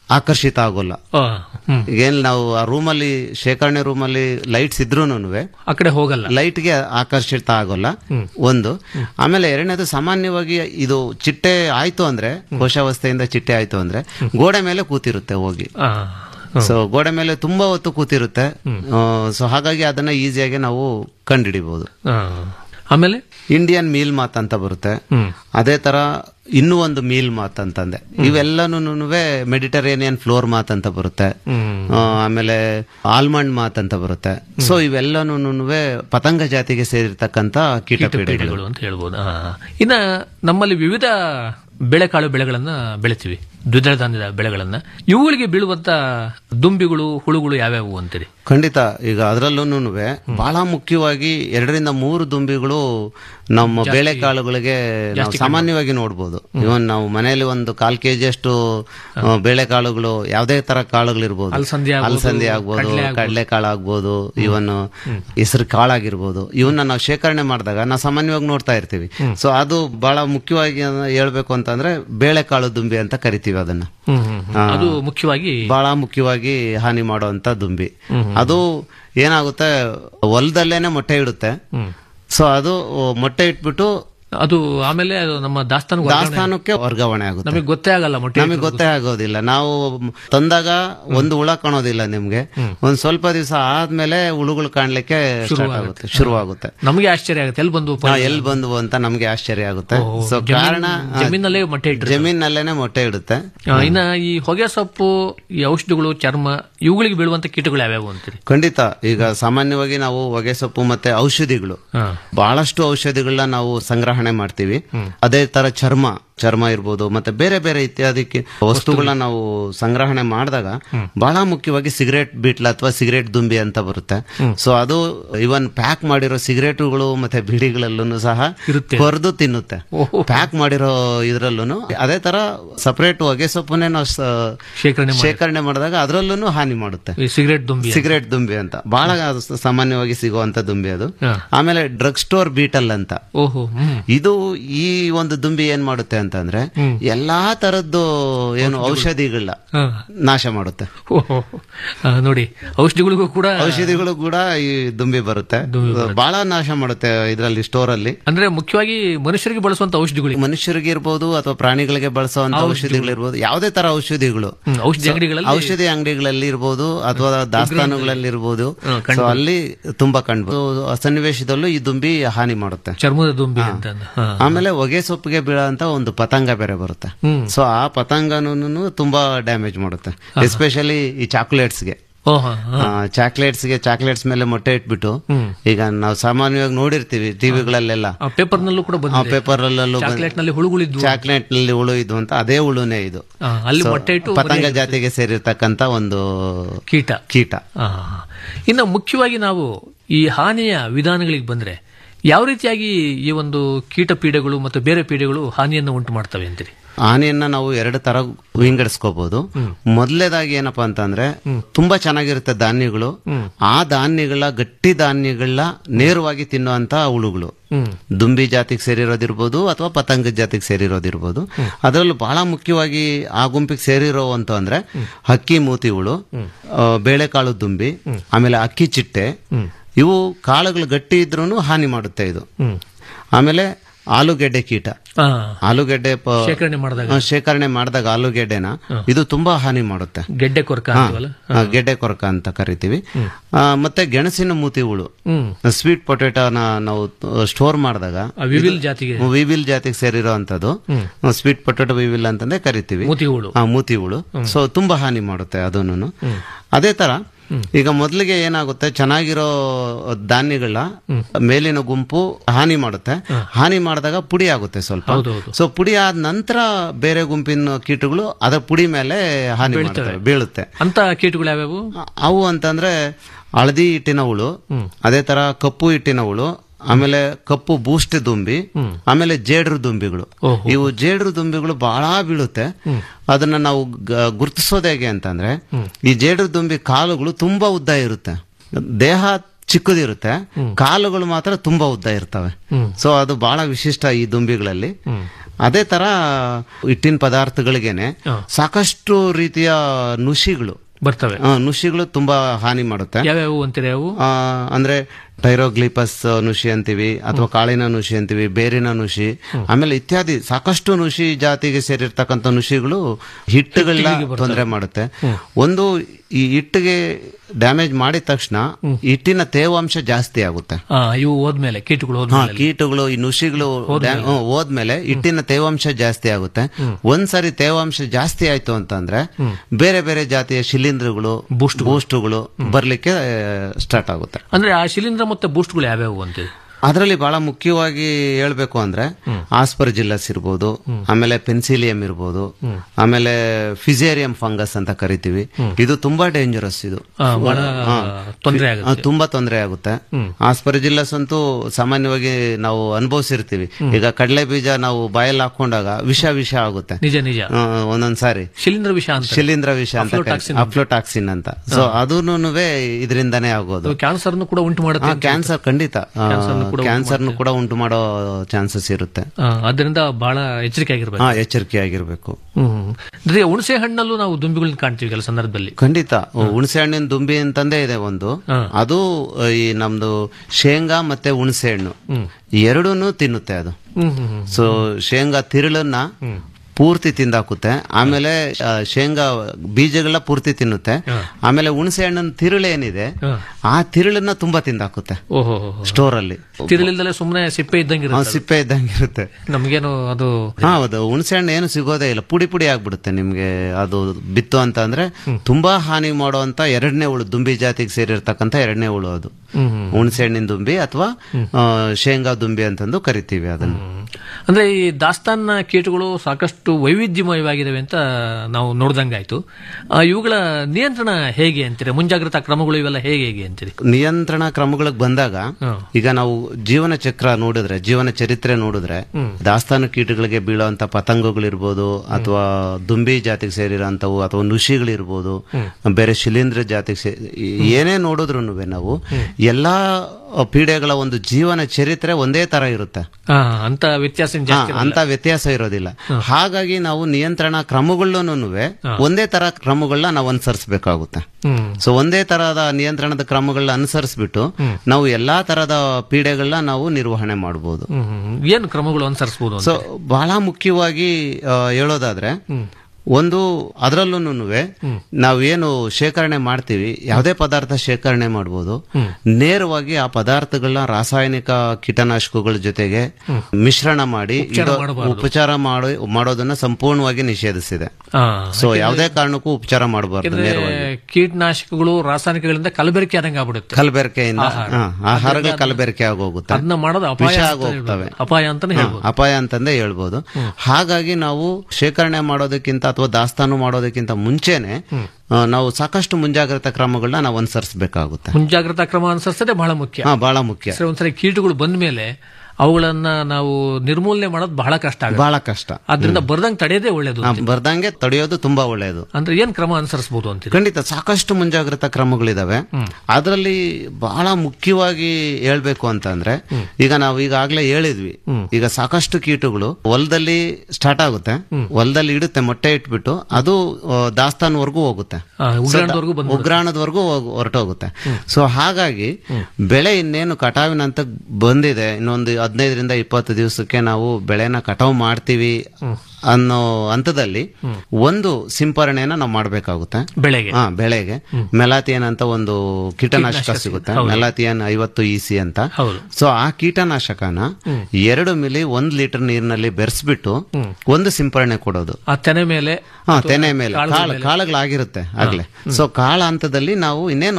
ಆಕರ್ಷಿತ ಆಗೋಲ್ಲ ಆ, ಹ್ಮ್. ಈಗೇನ್ ನಾವು ಆ ರೂಮಲ್ಲಿ ಶೇಖರಣೆ ರೂಮಲ್ಲಿ ಲೈಟ್ಸ್ ಇದ್ರೂನು ಆ ಕಡೆ ಹೋಗಲ್ಲ ಲೈಟ್ಗೆ ಆಕರ್ಷಿತ ಆಗೋಲ್ಲ ಒಂದು ಆಮೇಲೆ ಎರಡನೇದು ಸಾಮಾನ್ಯವಾಗಿ ಇದು ಚಿಟ್ಟೆ ಆಯ್ತು ಅಂದ್ರೆ ಕೋಶಾವಸ್ಥೆಯಿಂದ ಚಿಟ್ಟೆ ಆಯ್ತು ಅಂದ್ರೆ ಗೋಡೆ ಮೇಲೆ ಕೂತಿರುತ್ತೆ ಹೋಗಿ ಆ, ಸೊ ಗೋಡೆ ಮೇಲೆ ತುಂಬಾ ಹೊತ್ತು ಕೂತಿರುತ್ತೆ ಸೊ ಹಾಗಾಗಿ ಅದನ್ನ ಈಸಿಯಾಗಿ ನಾವು ಕಂಡುಹಿಡಿಬಹುದು ಆ. ಆಮೇಲೆ ಇಂಡಿಯನ್ ಮೀಲ್ ಮಾತ್ ಅಂತ ಬರುತ್ತೆ ಹ್ಮ್. ಅದೇ ತರ ಇನ್ನೂ ಒಂದು ಮೀಲ್ ಮಾತ್ ಅಂತಂದೆ ಇವೆಲ್ಲನೂ ಮೆಡಿಟರೇನಿಯನ್ ಫ್ಲೋರ್ ಮಾತ್ ಅಂತ ಬರುತ್ತೆ ಆ, ಆಮೇಲೆ ಆಲ್ಮಂಡ್ ಮಾತ್ ಅಂತ ಬರುತ್ತೆ ಸೊ ಇವೆಲ್ಲನೂ ಪತಂಗ ಜಾತಿಗೆ ಸೇರಿರ್ತಕ್ಕಂತ ಕೀಟಪೀಡೆಗಳು ಪೀಡೆಗಳು ಅಂತ ಹೇಳ್ಬೋದು ಆ. ಇನ್ನ ನಮ್ಮಲ್ಲಿ ವಿವಿಧ ಬೆಳೆಕಾಳು ಬೆಳೆಗಳನ್ನ ಬೆಳಿತೀವಿ ದ್ವಿದಳ ಧಾನ್ಯದ ಬೆಳೆಗಳನ್ನ ಇವುಗಳಿಗೆ ಬೀಳುವಂತ ದುಂಬಿಗಳು ಹುಳುಗಳು ಯಾವ್ಯಾವು ಅಂತೀರಿ ಖಂಡಿತ ಈಗ ಅದರಲ್ಲೂ ಬಹಳ ಮುಖ್ಯವಾಗಿ ಎರಡರಿಂದ ಮೂರು ದುಂಬಿಗಳು ನಮ್ಮ ಬೇಳೆಕಾಳುಗಳಿಗೆ ನಾವು ಸಾಮಾನ್ಯವಾಗಿ ನೋಡ್ಬೋದು ಇವನ್ ನಾವು ಮನೆಯಲ್ಲಿ ಒಂದು ಕಾಲ್ ಕೆಜಿ ಅಷ್ಟು ಆ, ಬೇಳೆಕಾಳುಗಳು ಯಾವುದೇ ತರ ಕಾಳುಗಳಿರ್ಬೋದು ಅಲಸಂದೆ ಆಗ್ಬೋದು, ಅಲಸಂದೆ ಆಗ್ಬೋದು ಕಡ್ಲೆ ಆಗ್ಬೋದು. ಕಡಲೆಕಾಳು ಆಗ್ಬೋದು ಇವನ್ ಹೆಸರು ಕಾಳಾಗಿರ್ಬೋದು ಇವನ್ನ ನಾವು ಶೇಖರಣೆ ಮಾಡಿದಾಗ ನಾವು ಸಾಮಾನ್ಯವಾಗಿ ನೋಡ್ತಾ ಇರ್ತೀವಿ ಸೊ ಅದು ಬಹಳ ಮುಖ್ಯವಾಗಿ ಹೇಳ್ಬೇಕು ಅಂತಂದ್ರೆ ಬೇಳೆಕಾಳು ದುಂಬಿ ಅಂತ ಕರಿತೀವಿ ಅದನ್ನ ಆ, ಅದು ಮುಖ್ಯವಾಗಿ ಬಹಳ ಮುಖ್ಯವಾಗಿ ಹಾನಿ ಮಾಡುವಂತ ದುಂಬಿ ಅದು ಏನಾಗುತ್ತೆ ಹೊಲದಲ್ಲೇನೆ ಮೊಟ್ಟೆ ಇಡುತ್ತೆ ಸೊ ಅದು ಮೊಟ್ಟೆ ಇಟ್ಬಿಟ್ಟು ಅದು ಆಮೇಲೆ ಅದು ನಮ್ಮ ದಾಸ್ತಾನು ದಾಸ್ತಾನಕ್ಕೆ ವರ್ಗಾವಣೆ ಆಗುತ್ತೆ ನಮಗೆ ಗೊತ್ತೇ ಆಗಲ್ಲ ಮೊಟ್ಟೆ ನಮಗೆ ಗೊತ್ತೇ ಆಗೋದಿಲ್ಲ ನಾವು ತಂದಾಗ ಒಂದು ಹುಳ ಕಾಣೋದಿಲ್ಲ ನಿಮ್ಗೆ ಒಂದ್ ಸ್ವಲ್ಪ ದಿವಸ ಆದ್ಮೇಲೆ ಹುಳುಗಳು ಕಾಣ್ಲಿಕ್ಕೆ ಸ್ಟಾರ್ಟ್ ಆಗುತ್ತೆ ಶುರುವಾಗುತ್ತೆ ನಮಗೆ ಆಶ್ಚರ್ಯ ಆಗುತ್ತೆ ಎಲ್ಲಿ ಬಂದು ನಾವು ಎಲ್ಲಿ ಬಂದ್ವು ಅಂತ ನಮ್ಗೆ ಆಶ್ಚರ್ಯ ಆಗುತ್ತೆ ಸೊ ಕಾರಣ ಆ, ಜಮೀನಲ್ಲೇ ಮೊಟ್ಟೆ ಇಟ್ಟರೆ ಜಮೀನಲ್ಲೇನೆ ಮೊಟ್ಟೆ ಇಡುತ್ತೆ ಇನ್ನ ಈ ಹೊಗೆ ಸೊಪ್ಪು ಈ ಔಷಧಿಗಳು ಚರ್ಮ ಇವುಗಳಿಗೆ ಬೀಳುವಂತ ಕೀಟಗಳು ಯಾವ್ಯಾವು ಅಂತೀರಿ ಖಂಡಿತ ಈಗ ಸಾಮಾನ್ಯವಾಗಿ ನಾವು ಹೊಗೆ ಸೊಪ್ಪು ಮತ್ತೆ ಔಷಧಿಗಳು ಹಾ. ಬಹಳಷ್ಟು ಔಷಧಿಗಳನ್ನ ನಾವು ಸಂಗ್ರಹಣೆ ಮಾಡ್ತೀವಿ ಅದೇ ತರ ಚರ್ಮ ಚರ್ಮ ಇರ್ಬೋದು ಮತ್ತೆ ಬೇರೆ ಬೇರೆ ಇತ್ಯಾದಿ ಕಿ- ವಸ್ತುಗಳನ್ನ ನಾವು ಸಂಗ್ರಹಣೆ ಮಾಡಿದಾಗ ಬಹಳ ಮುಖ್ಯವಾಗಿ ಸಿಗರೇಟ್ ಬಿಟ್ಲ ಅಥವಾ ಸಿಗರೇಟ್ ದುಂಬಿ ಅಂತ ಬರುತ್ತೆ ಸೊ ಅದು ಇವನ್ ಪ್ಯಾಕ್ ಮಾಡಿರೋ ಸಿಗರೇಟುಗಳು ಮತ್ತೆ ಬೀಡಿಗಳಲ್ಲೂ ಸಹ ಇರುತ್ತೆ. ಕೊರೆದು ತಿನ್ನುತ್ತೆ ಪ್ಯಾಕ್ ಮಾಡಿರೋ ಇದ್ರಲ್ಲೂ ಅದೇ ತರ ಸಪರೇಟ್ ಹೊಗೆ ಸೊಪ್ಪನ್ನೇ ನಾವು ಸ- ಶೇಖರಣೆ ಮಾಡಿ ಶೇಖರಣೆ ಮಾಡಿದಾಗ ಅದರಲ್ಲೂ ಹಾನಿ ಮಾಡುತ್ತೆ ಈ ಸಿಗರೇಟ್ ದುಂಬಿ ಅಂತ. ಸಿಗರೇಟ್ ದುಂಬಿ ಅಂತ ಬಹಳ ಅದು ಸ- ಸಾಮಾನ್ಯವಾಗಿ ಸಿಗುವಂತ ದುಂಬಿ ಅದು ಹಾ. ಆಮೇಲೆ ಡ್ರಗ್ ಸ್ಟೋರ್ ಬೀಟಲ್ ಅಂತ ಓಹೋ ಹ್ಮ್ ಇದು ಈ ಒಂದು ದುಂಬಿ ಏನ್ ಮಾಡುತ್ತೆ ಅಂತಂದ್ರೆ ಎಲ್ಲಾ ತರದ್ದು ಏನು ಔಷಧಿಗಳನ್ನ ಹಾ. ನಾಶ ಮಾಡುತ್ತೆ ಓಹೋ ಆ, ನೋಡಿ ಔಷಧಿಗಳಿಗೂ ಕೂಡ ಔಷಧಿಗಳು ಕೂಡ ಈ ದುಂಬಿ ಬರುತ್ತೆ ಬಹಳ ನಾಶ ಮಾಡುತ್ತೆ ಇದರಲ್ಲಿ ಸ್ಟೋರ್ ಅಲ್ಲಿ ಅಂದ್ರೆ ಮುಖ್ಯವಾಗಿ ಮನುಷ್ಯರಿಗೆ ಬಳಸುವಂತ ಔಷಧಿಗಳು ಮನುಷ್ಯರಿಗೆ ಇರ್ಬೋದು ಅಥವಾ ಪ್ರಾಣಿಗಳಿಗೆ ಬಳಸುವಂತ ಔಷಧಿಗಳಿರ್ಬೋದು ಯಾವುದೇ ತರ ಔಷಧಿಗಳು ಹ್ಮ್, ಔಷಧಿ ಅಂಗಡಿಗಳಲ್ಲಿ ಔಷಧಿ ಅಂಗಡಿಗಳಲ್ಲಿ ಇರ್ಬೋದು ಅಥವಾ ದಾಸ್ತಾನುಗಳಲ್ಲಿ ಇರ್ಬೋದು ಸೊ ಅಲ್ಲಿ ತುಂಬಾ ಕಂಡು ಆ ಸನ್ನಿವೇಶದಲ್ಲೂ ಈ ದುಂಬಿ ಹಾನಿ ಮಾಡುತ್ತೆ ಚರ್ಮದ ದುಂಬಿ ಅಂತ ಹಾ. ಆಮೇಲೆ ಹೊಗೆ ಸೊಪ್ಪಿಗೆ ಬೀಳಂತ ಒಂದು ಪತಂಗ ಬೇರೆ ಬರುತ್ತೆ ಸೊ ಆ ಪತಂಗನೂ ತುಂಬಾ ಡ್ಯಾಮೇಜ್ ಮಾಡುತ್ತೆ ಎಸ್ಪೆಷಲಿ ಈ ಚಾಕ್ಲೇಟ್ಸ್ಗೆ ಓಹೋ ಹಾ. ಚಾಕ್ಲೇಟ್ಸ್ಗೆ ಚಾಕ್ಲೇಟ್ಸ್ ಮೇಲೆ ಮೊಟ್ಟೆ ಇಟ್ಬಿಟ್ಟು ಈಗ ನಾವು ಸಾಮಾನ್ಯವಾಗಿ ನೋಡಿರ್ತೀವಿ ಟಿವಿಗಳಲ್ಲೆಲ್ಲ ಆ ಪೇಪರ್ ನಲ್ಲೂ ಕೂಡ ಆ ಬಂದಿದೆ ಪೇಪರ್ ಅಲ್ಲೂ ಚಾಕ್ಲೇಟ್ ನಲ್ಲಿ ಹುಳುಗಳಿದ್ವು ಚಾಕ್ಲೇಟ್ ನಲ್ಲಿ ಹುಳು ಇದು ಅಂತ ಅದೇ ಹುಳುನೇ ಇದು ಆ, ಅಲ್ಲಿ So, ಮೊಟ್ಟೆ ಇಟ್ಟು ಪತಂಗ ಜಾತಿಗೆ ಸೇರಿರ್ತಕ್ಕಂತ ಒಂದು ಕೀಟ ಕೀಟ ಆ. ಇನ್ನು ಮುಖ್ಯವಾಗಿ ನಾವು ಈ ಹಾನಿಯ ವಿಧಾನಗಳಿಗೆ ಬಂದ್ರೆ ಯಾವ ರೀತಿಯಾಗಿ ಈ ಒಂದು ಕೀಟ ಪೀಡೆಗಳು ಮತ್ತು ಬೇರೆ ಪೀಡೆಗಳು ಹಾನಿಯನ್ನು ಉಂಟು ಮಾಡ್ತವೆ ಅಂತೀರಿ ಆನೆಯನ್ನ ನಾವು ಎರಡು ತರ ವಿಂಗಡಿಸ್ಕೋಬಹುದು ಮೊದಲೇದಾಗಿ ಏನಪ್ಪಾ ಅಂತಂದ್ರೆ ತುಂಬಾ ಚೆನ್ನಾಗಿರುತ್ತೆ ಧಾನ್ಯಗಳು ಆ ಧಾನ್ಯಗಳ ಗಟ್ಟಿ ಧಾನ್ಯಗಳನ್ನ ನೇರವಾಗಿ ತಿನ್ನುವಂತ ಹುಳುಗಳು ದುಂಬಿ ಜಾತಿಗೆ ಸೇರಿರೋದಿರ್ಬೋದು ಅಥವಾ ಪತಂಗ ಜಾತಿಗೆ ಸೇರಿರೋದಿರ್ಬೋದು ಅದರಲ್ಲೂ ಬಹಳ ಮುಖ್ಯವಾಗಿ ಆ ಗುಂಪಿಗೆ ಸೇರಿರೋ ಅಂತ ಅಂದ್ರೆ ಹಕ್ಕಿ ಮೂತಿ ಹುಳು ಆ, ಬೇಳೆಕಾಳು ದುಂಬಿ ಆಮೇಲೆ ಅಕ್ಕಿ ಚಿಟ್ಟೆ ಇವು ಕಾಳುಗಳು ಗಟ್ಟಿ ಇದ್ರೂ ಹಾನಿ ಮಾಡುತ್ತೆ ಇದು ಆಮೇಲೆ ಆಲೂಗೆಡ್ಡೆ ಕೀಟ ಆ, ಆಲೂಗೆಡ್ಡೆ ಪ- ಶೇಖರಣೆ ಮಾಡಿದಾಗ ಆ, ಶೇಖರಣೆ ಮಾಡಿದಾಗ ಆಲೂಗೆಡ್ಡೆನ ಇದು ತುಂಬಾ ಹಾನಿ ಮಾಡುತ್ತೆ ಗೆಡ್ಡೆ ಕೊರಕ ಹಾ, ಅಂತೀವಲ್ಲ ಆ, ಗೆಡ್ಡೆ ಕೊರಕ ಅಂತ ಕರಿತೀವಿ ಆ, ಮತ್ತೆ ಗೆಣಸಿನ ಮೂತಿ ಹುಳು ಹ್ಮ್ ಸ್ವೀಟ್ ಪೊಟೇಟೋನ ನಾವು ಸ್ಟೋರ್ ಮಾಡಿದಾಗ ಆ ವಿವಿಲ್ ಜಾತಿಗೆ ವಿವಿಲ್ ಜಾತಿಗೆ ಸೇರಿರೋ ಅಂತದ್ದು ಸ್ವೀಟ್ ಪೊಟೇಟೋ ವಿವಿಲ್ ಅಂತಂದೇ ಕರಿತೀವಿ ಮೂತಿ ಹುಳು ಆ ಮೂತಿ ಹುಳು ಸೊ ತುಂಬಾ ಹಾನಿ ಮಾಡುತ್ತೆ ಅದನ್ನು ಅದೇ ತರ ಈಗ ಮೊದಲಿಗೆ ಏನಾಗುತ್ತೆ ಚೆನ್ನಾಗಿರೋ ಧಾನ್ಯಗಳ ಮೇಲಿನ ಗುಂಪು ಹಾನಿ ಮಾಡುತ್ತೆ ಹಾನಿ ಮಾಡಿದಾಗ ಪುಡಿ ಆಗುತ್ತೆ ಸ್ವಲ್ಪ ಹೌದೌದು. ಸೊ ಪುಡಿ ಆದ ನಂತರ ಬೇರೆ ಗುಂಪಿನ ಕೀಟಗಳು ಅದರ ಪುಡಿ ಮೇಲೆ ಹಾನಿ ಮಾಡ್ತವೆ ಬೀಳುತ್ತೆ ಅಂತ ಕೀಟಗಳು ಯಾವ್ಯಾವು ಅ- ಅವು ಅಂತಂದ್ರೆ ಹಳದಿ ಹಿಟ್ಟಿನ ಹುಳು ಅದೇ ತರ ಕಪ್ಪು ಹಿಟ್ಟಿನ ಹುಳು ಆಮೇಲೆ ಕಪ್ಪು ಬೂಸ್ಟ್ ದುಂಬಿ ಆಮೇಲೆ ಜೇಡ್ರು ದುಂಬಿಗಳು ಓಹೋ. ಇವು ಜೇಡ್ರು ದುಂಬಿಗಳು ಬಹಳ ಬೀಳುತ್ತೆ ಅದನ್ನ ನಾವು ಗ- ಗುರುತಿಸೋದು ಹೇಗೆ ಅಂತಂದ್ರೆ ಈ ಜೇಡ್ರು ದುಂಬಿ ಕಾಲುಗಳು ತುಂಬಾ ಉದ್ದ ಇರುತ್ತೆ ದೇಹ ಚಿಕ್ಕದಿರುತ್ತೆ ಕಾಲುಗಳು ಮಾತ್ರ ತುಂಬಾ ಉದ್ದ ಇರ್ತವೆ ಸೊ ಅದು ಬಹಳ ವಿಶಿಷ್ಟ ಈ ದುಂಬಿಗಳಲ್ಲಿ ಅದೇ ತರ ಹಿಟ್ಟಿನ ಪದಾರ್ಥಗಳಿಗೇನೆ ಹಾ. ಸಾಕಷ್ಟು ರೀತಿಯ ನುಷಿಗಳು ಬರ್ತವೆ ಆ, ನುಷಿಗಳು ತುಂಬಾ ಹಾನಿ ಮಾಡುತ್ತೆ ಯಾವ್ಯಾವು ಅಂತೀರಿ ಅವು ಆ, ಅಂದ್ರೆ ಟೈರೋಗ್ಲಿಪಸ್ ನುಷಿ ಅಂತೀವಿ ಅಥವಾ ಕಾಳಿನ ನುಷಿ ಅಂತೀವಿ ಬೇರಿನ ನುಷಿ ಆಮೇಲೆ ಇತ್ಯಾದಿ ಸಾಕಷ್ಟು ನುಷಿ ಜಾತಿಗೆ ಸೇರಿರ್ತಕ್ಕಂಥ ನುಷಿಗಳು ಹಿಟ್ಟುಗಳನ್ನ ತೊಂದರೆ ಮಾಡುತ್ತೆ ಒಂದು ಈ ಹಿಟ್ಟಿಗೆ ಡ್ಯಾಮೇಜ್ ಮಾಡಿದ ತಕ್ಷಣ ಹಿಟ್ಟಿನ ತೇವಾಂಶ ಜಾಸ್ತಿ ಆಗುತ್ತೆ ಆ, ಇವು ಹೋದ್ಮೇಲೆ ಕೀಟಗಳು ಹಾ ಹೋದ್ಮೇಲೆ ಕೀಟಗಳು ಈ ನುಷಿಗಳು ಡ್ಯಾ- ಹ್ಮ್, ಹೋದ್ಮೇಲೆ ಹಿಟ್ಟಿನ ತೇವಾಂಶ ಜಾಸ್ತಿ ಆಗುತ್ತೆ ಒಂದ್ಸರಿ ತೇವಾಂಶ ಜಾಸ್ತಿ ಆಯ್ತು ಅಂತಂದ್ರೆ ಬೇರೆ ಬೇರೆ ಜಾತಿಯ ಶಿಲೀಂಧ್ರಗಳು ಬೂಸ್ಟ್ಗಳು ಬರ್ಲಿಕ್ಕೆ ಸ್ಟಾರ್ಟ್ ಆಗುತ್ತೆ ಅಂದ್ರೆ ಆ ಶಿಲೀಂಧ್ರ ಮತ್ತೆ ಬೂಸ್ಟ್ಗಳು ಯಾವ್ಯಾವು ಅಂತೀರಿ ಅದರಲ್ಲಿ ಬಹಳ ಮುಖ್ಯವಾಗಿ ಹೇಳ್ಬೇಕು ಅಂದ್ರೆ ಆಸ್ಪರ್ಜಿಲ್ಲಸ್ ಇರ್ಬೋದು ಆಮೇಲೆ ಪೆನ್ಸಿಲಿಯಂ ಇರ್ಬೋದು ಆಮೇಲೆ ಫಿಸೇರಿಯಂ ಫಂಗಸ್ ಅಂತ ಕರಿತೀವಿ ಇದು ತುಂಬಾ ಡೇಂಜರಸ್ ಇದು ಆ, ಬಹಳ ಹಾ. ತೊಂದ್ರೆ ಆ, ಆಗುತ್ತೆ ತುಂಬಾ ತೊಂದರೆ ಆಗುತ್ತೆ ಆಸ್ಪರ್ಜಿಲ್ಲಸ್ ಅಂತೂ ಸಾಮಾನ್ಯವಾಗಿ ನಾವು ಅನುಭವಿಸಿರ್ತೀವಿ ಈಗ ಕಡಲೆ ಬೀಜ ನಾವು ಬಾಯಲ್ಲಿ ಹಾಕೊಂಡಾಗ ವಿಷ ವಿಷ ಆಗುತ್ತೆ ನಿಜ ನಿಜ ಆ, ಒಂದೊಂದ್ ಸಾರಿ ಶಿಲೀಂಧ್ರ ವಿಷ ಅಂತ ಶಿಲೀಂಧ್ರ ವಿಷ ಅಂತ Aflatoxin. ಅಫ್ಲೋಟಾಕ್ಸಿನ್ ಅಂತ ಸೊ ಅದೂನು ಇದರಿಂದಾನೇ ಆಗೋದು ಕ್ಯಾನ್ಸರ್ನು ಕೂಡ ಉಂಟು ಮಾಡುತ್ತೆ ಅಂತ ಕ್ಯಾನ್ಸರ್ ಖಂಡಿತ ಕ್ಯಾನ್ಸರ್ನು ಕೂಡ ಉಂಟು ಕ್ಯಾನ್ಸರ್ನು ಕೂಡ ಉಂಟು ಮಾಡೋ ಚಾನ್ಸಸ್ ಇರುತ್ತೆ ಆ, ಅದರಿಂದ ಬಹಳ ಎಚ್ಚರಿಕೆ ಆಗಿರ್ಬೇಕು ಹಾ ಎಚ್ಚರಿಕೆ ಆಗಿರ್ಬೇಕು ಹ್ಮ್ ಜೊತೆಗೆ ಹುಣಸೆ ಹಣ್ಣಲ್ಲೂ ನಾವು ದುಂಬಿಗಳನ್ನ ಕಾಣ್ತೀವಿ ಕೆಲವು ಸಂದರ್ಭದಲ್ಲಿ ಖಂಡಿತ ಹುಣಸೆ ಹಣ್ಣಿನ ದುಂಬಿ ಅಂತಂದೇ ಇದೆ ಒಂದು ಹಾ. ಅದು ಆ, ಈ ನಮ್ದು ಶೇಂಗಾ ಮತ್ತೆ ಹುಣಸೆ ಹಣ್ಣು ಎರಡೂನು ತಿನ್ನುತ್ತೆ ಅದು ಹ್ಮ್ ಹ್ಮ್ ಹ್ಮ್ ಸೊ ಶೇಂಗಾ ತಿರುಳನ್ನ ಪೂರ್ತಿ ತಿಂದಾಕುತ್ತೆ ಆಮೇಲೆ ಆ, ಶೇಂಗಾ ಬೀಜಗಳನ್ನ ಪೂರ್ತಿ ತಿನ್ನುತ್ತೆ ಆಮೇಲೆ ಹುಣಸೆ ಹಣ್ಣಿನ ತಿರುಳು ಏನಿದೆ ಆ ತಿರುಳನ್ನ ತುಂಬಾ ತಿಂದಾಕುತ್ತೆ ಓಹೋ ಸ್ಟೋರ್ ಅಲ್ಲಿ ತಿರುಳಿಲ್ದಲೆ ಸುಮ್ಮನೆ ಸಿಪ್ಪೆ ಇದ್ದಂಗೆ ಆ, ಇರುತ್ತೆ ಸಿಪ್ಪೆ ಇದ್ದಂಗಿರುತ್ತೆ ನಮಗೇನು ಅದು ಹಾ ಹೌದು ಹುಣಸೆ ಹಣ್ಣು ಏನು ಸಿಗೋದೇ ಇಲ್ಲ ಪುಡಿ ಪುಡಿ ಆಗ್ಬಿಡುತ್ತೆ ನಿಮ್ಗೆ ಅದು ಬಿತ್ತು ಅಂತ ಅಂದ್ರೆ ತುಂಬಾ ಹಾನಿ ಮಾಡುವಂತ ಎರಡನೇ ಹುಳು ದುಂಬಿ ಜಾತಿಗೆ ಸೇರಿರ್ತಕ್ಕಂಥ ಎರಡನೇ ಹುಳು ಅದು ಹುಣಸೆ ಹಣ್ಣಿನ ದುಂಬಿ ಅಥವಾ ಆ, ಶೇಂಗಾ ದುಂಬಿ ಅಂತಂದು ಕರಿತೀವಿ ಅದನ್ನು ಅಂದ್ರೆ ಈ ದಾಸ್ತಾನ ಕೀಟಗಳು ಸಾಕಷ್ಟು ವೈವಿಧ್ಯಮಯವಾಗಿದ್ದಾವೆ ಅಂತ ನಾವು ನೋಡ್ದಂಗಾಯ್ತು ಆ, ಇವುಗಳ ನಿಯಂತ್ರಣ ಹೇಗೆ ಅಂತೀರಿ ಮುಂಜಾಗ್ರತಾ ಕ್ರಮಗಳು ಇವೆಲ್ಲ ಹೇಗೆ ಹೇಗೆ ಅಂತೀರಿ ನಿಯಂತ್ರಣ ಕ್ರಮಗಳಿಗೆ ಬಂದಾಗ ಈಗ ನಾವು ಜೀವನ ಚಕ್ರ ನೋಡಿದ್ರೆ ಜೀವನ ಚರಿತ್ರೆ ನೋಡಿದ್ರೆ ದಾಸ್ತಾನು ಕೀಟಗಳಿಗೆ ಬೀಳುವಂತ ಪತಂಗಗಳಿರ್ಬೋದು ಅಥವಾ ದುಂಬಿ ಜಾತಿಗೆ ಸೇರಿರೋಂಥವು ಅಥವಾ ನುಷಿಗಳಿರ್ಬೋದು ಬೇರೆ ಶಿಲೀಂಧ್ರ ಜಾತಿಗೆ ಸೇ ಏನೇ ನೋಡಿದ್ರು ನಾವು ಎಲ್ಲಾ ಪೀಡೆಗಳ ಒಂದು ಜೀವನ ಚರಿತ್ರೆ ಒಂದೇ ತರ ಇರುತ್ತೆ ಆ, ಅಂತ ವ್ಯತ್ಯಾಸ ಏನ್ ಹಾ, ಜಾಸ್ತಿ ಇರಲ್ಲ. ಅಂತ ವ್ಯತ್ಯಾಸ ಇರೋದಿಲ್ಲ ಹಾಗಾಗಿ ನಾವು ನಿಯಂತ್ರಣ ಕ್ರಮಗಳನ್ನು ಒಂದೇ ತರ ಕ್ರಮಗಳನ್ನ ನಾವು ಅನುಸರಿಸಬೇಕಾಗುತ್ತೆ ಹ್ಮ್ ಸೊ ಒಂದೇ ತರಹದ ನಿಯಂತ್ರಣದ ಕ್ರಮಗಳನ್ನ ಅನುಸರಿಸ್ಬಿಟ್ಟು ನಾವು ಎಲ್ಲಾ ತರಹದ ಪೀಡೆಗಳನ್ನ ನಾವು ನಿರ್ವಹಣೆ ಮಾಡಬಹುದು ಹ್ಮ್, ಹ್ಮ್. ಏನು ಕ್ರಮಗಳು ಅನುಸರಿಸಬಹುದು ಸೊ ಬಹಳ ಮುಖ್ಯವಾಗಿ ಆ, ಹೇಳೋದಾದ್ರೆ ಒಂದು ಅದರಲ್ಲೂ ನಾವೇನು ಶೇಖರಣೆ ಮಾಡ್ತೀವಿ ಯಾವುದೇ ಪದಾರ್ಥ ಶೇಖರಣೆ ಮಾಡ್ಬೋದು ನೇರವಾಗಿ ಆ ಪದಾರ್ಥಗಳನ್ನ ರಾಸಾಯನಿಕ ಕೀಟನಾಶಕಗಳ ಜೊತೆಗೆ ಮಿಶ್ರಣ ಮಾಡಿ ಇಡೋ- ಉಪಚಾರ ಮಾಡೋ ಮಾಡೋದನ್ನ ಸಂಪೂರ್ಣವಾಗಿ ನಿಷೇಧಿಸಿದೆ ಸೊ ಯಾವುದೇ ಕಾರಣಕ್ಕೂ ಉಪಚಾರ ಮಾಡಬಾರ್ದು ನೇರವಾಗಿ ಕೀಟನಾಶಕಗಳು ರಾಸಾಯನಿಕಗಳಿಂದ ಕಲಬೆರಕೆ ಆದಂಗೆ ಆಗ್ಬಿಡುತ್ತೆ ಕಲಬೆರಕೆಯಿಂದ ಹಾ, ಆಹಾರಗಳು ಕಲಬೆರಕೆ ಆಗೋಗುತ್ತೆ ಅದನ್ನ ಮಾಡೋದು ಅಪಾಯ ವಿಷ ಅಂತಾನೆ ಆಗೋಗ್ತವೆ ಹೇಳ್ಬೋದು. ಅಪಾಯ ಅಂತಾನೆ ಹಾ, ಹೇಳ್ಬೋದು ಅಪಾಯ ಅಂತಂದೇ ಹೇಳ್ಬೋದು ಹಾಗಾಗಿ ನಾವು ಶೇಖರಣೆ ಮಾಡೋದಕ್ಕಿಂತ ಅಥವಾ ದಾಸ್ತಾನು ಮಾಡೋದಕ್ಕಿಂತ ಮುಂಚೆನೆ ಆ, ನಾವು ಸಾಕಷ್ಟು ಮುಂಜಾಗ್ರತಾ ಕ್ರಮಗಳನ್ನ ನಾವು ಅನುಸರಿಸಬೇಕಾಗುತ್ತೆ ಮುಂಜಾಗ್ರತಾ ಕ್ರಮ ಅನುಸರಿಸದೆ ಬಹಳ ಮುಖ್ಯ ಹಾ ಬಹಳ ಮುಖ್ಯ ಸರಿ, ಒಂದ್ಸರಿ ಕೀಟಗಳು ಬಂದ ಮೇಲೆ ಅವುಗಳನ್ನ ನಾವು ನಿರ್ಮೂಲನೆ ಮಾಡೋದು ಬಹಳ ಕಷ್ಟ ಆಗುತ್ತೆ ಬಹಳ ಕಷ್ಟ ಅದರಿಂದ ಬರ್ದಂಗ್ ತಡೆಯೋದೇ ಒಳ್ಳೇದು ಆ, ಬರ್ದಂಗೆ ತಡೆಯೋದು ತುಂಬಾ ಒಳ್ಳೆಯದು ಅಂದ್ರೆ ಏನ್ ಕ್ರಮ ಅನುಸರಿಸಬಹುದು ಅಂತೀರಿ ಖಂಡಿತ ಸಾಕಷ್ಟು ಮುಂಜಾಗ್ರತಾ ಕ್ರಮಗಳಿದಾವೆ ಅದರಲ್ಲಿ ಬಹಳ ಮುಖ್ಯವಾಗಿ ಹೇಳ್ಬೇಕು ಅಂತಂದ್ರೆ ಈಗ ನಾವು ಈಗಾಗ್ಲೇ ಹೇಳಿದ್ವಿ ಈಗ ಸಾಕಷ್ಟು ಕೀಟಗಳು ಹೊಲದಲ್ಲಿ ಸ್ಟಾರ್ಟ್ ಆಗುತ್ತೆ ಹೊಲದಲ್ಲಿ ಇಡುತ್ತೆ ಮೊಟ್ಟೆ ಇಟ್ಬಿಟ್ಟು ಅದು ಆ, ದಾಸ್ತಾನ್ವರೆಗೂ ಹೋಗುತ್ತೆ ಆ, ಉಗ್ರಾಣದವರೆಗೂ ಬಂದು ಉಗ್ರಾಣದವರೆಗೂ ಹೋಗ್- ಹೊರಟೋಗುತ್ತೆ ಸೊ ಹಾಗಾಗಿ ಬೆಳೆ ಇನ್ನೇನು ಕಟಾವಿನ ಹಂತ ಬಂದಿದೆ ಇನ್ನೊಂದು ಹದಿನೈದರಿಂದ ಇಪ್ಪತ್ತು ದಿವಸಕ್ಕೆ ನಾವು ಬೆಳೆನ ಕಟಾವು ಮಾಡ್ತೀವಿ ಅನ್ನೋ ಹಂತದಲ್ಲಿ ಒಂದು ಸಿಂಪರಣೆಯನ್ನ ನಾವು ಮಾಡಬೇಕಾಗುತ್ತೆ ಬೆಳೆಗೆ ಹಾ ಬೆಳೆಗೆ ಮೆಲಾತಿಯನ್ ಅಂತ ಒಂದು ಕೀಟನಾಶಕ ಸಿಗುತ್ತೆ ಮೆಲಾತಿಯನ್ ಐವತ್ತು ಇಸಿ ಅಂತ ಹೌದು. ಸೊ ಆ ಕೀಟನಾಶಕನ ಎರಡು ಮಿಲಿ ಒಂದ್ ಲೀಟರ್ ನೀರಿನಲ್ಲಿ ಬೆರೆಸ್ಬಿಟ್ಟು ಒಂದು ಸಿಂಪರಣೆ ಕೊಡೋದು ಆ ತೆನೆ ಮೇಲೆ ಹಾ ತೆನೆ ಮೇಲೆ ಕಾಳು ಕಾಳುಗಳಾಗಿರುತ್ತೆ ಆಗ್ಲೇ ಸೊ ಕಾಳ ಹಂತದಲ್ಲಿ ನಾವು ಇನ್ನೇನು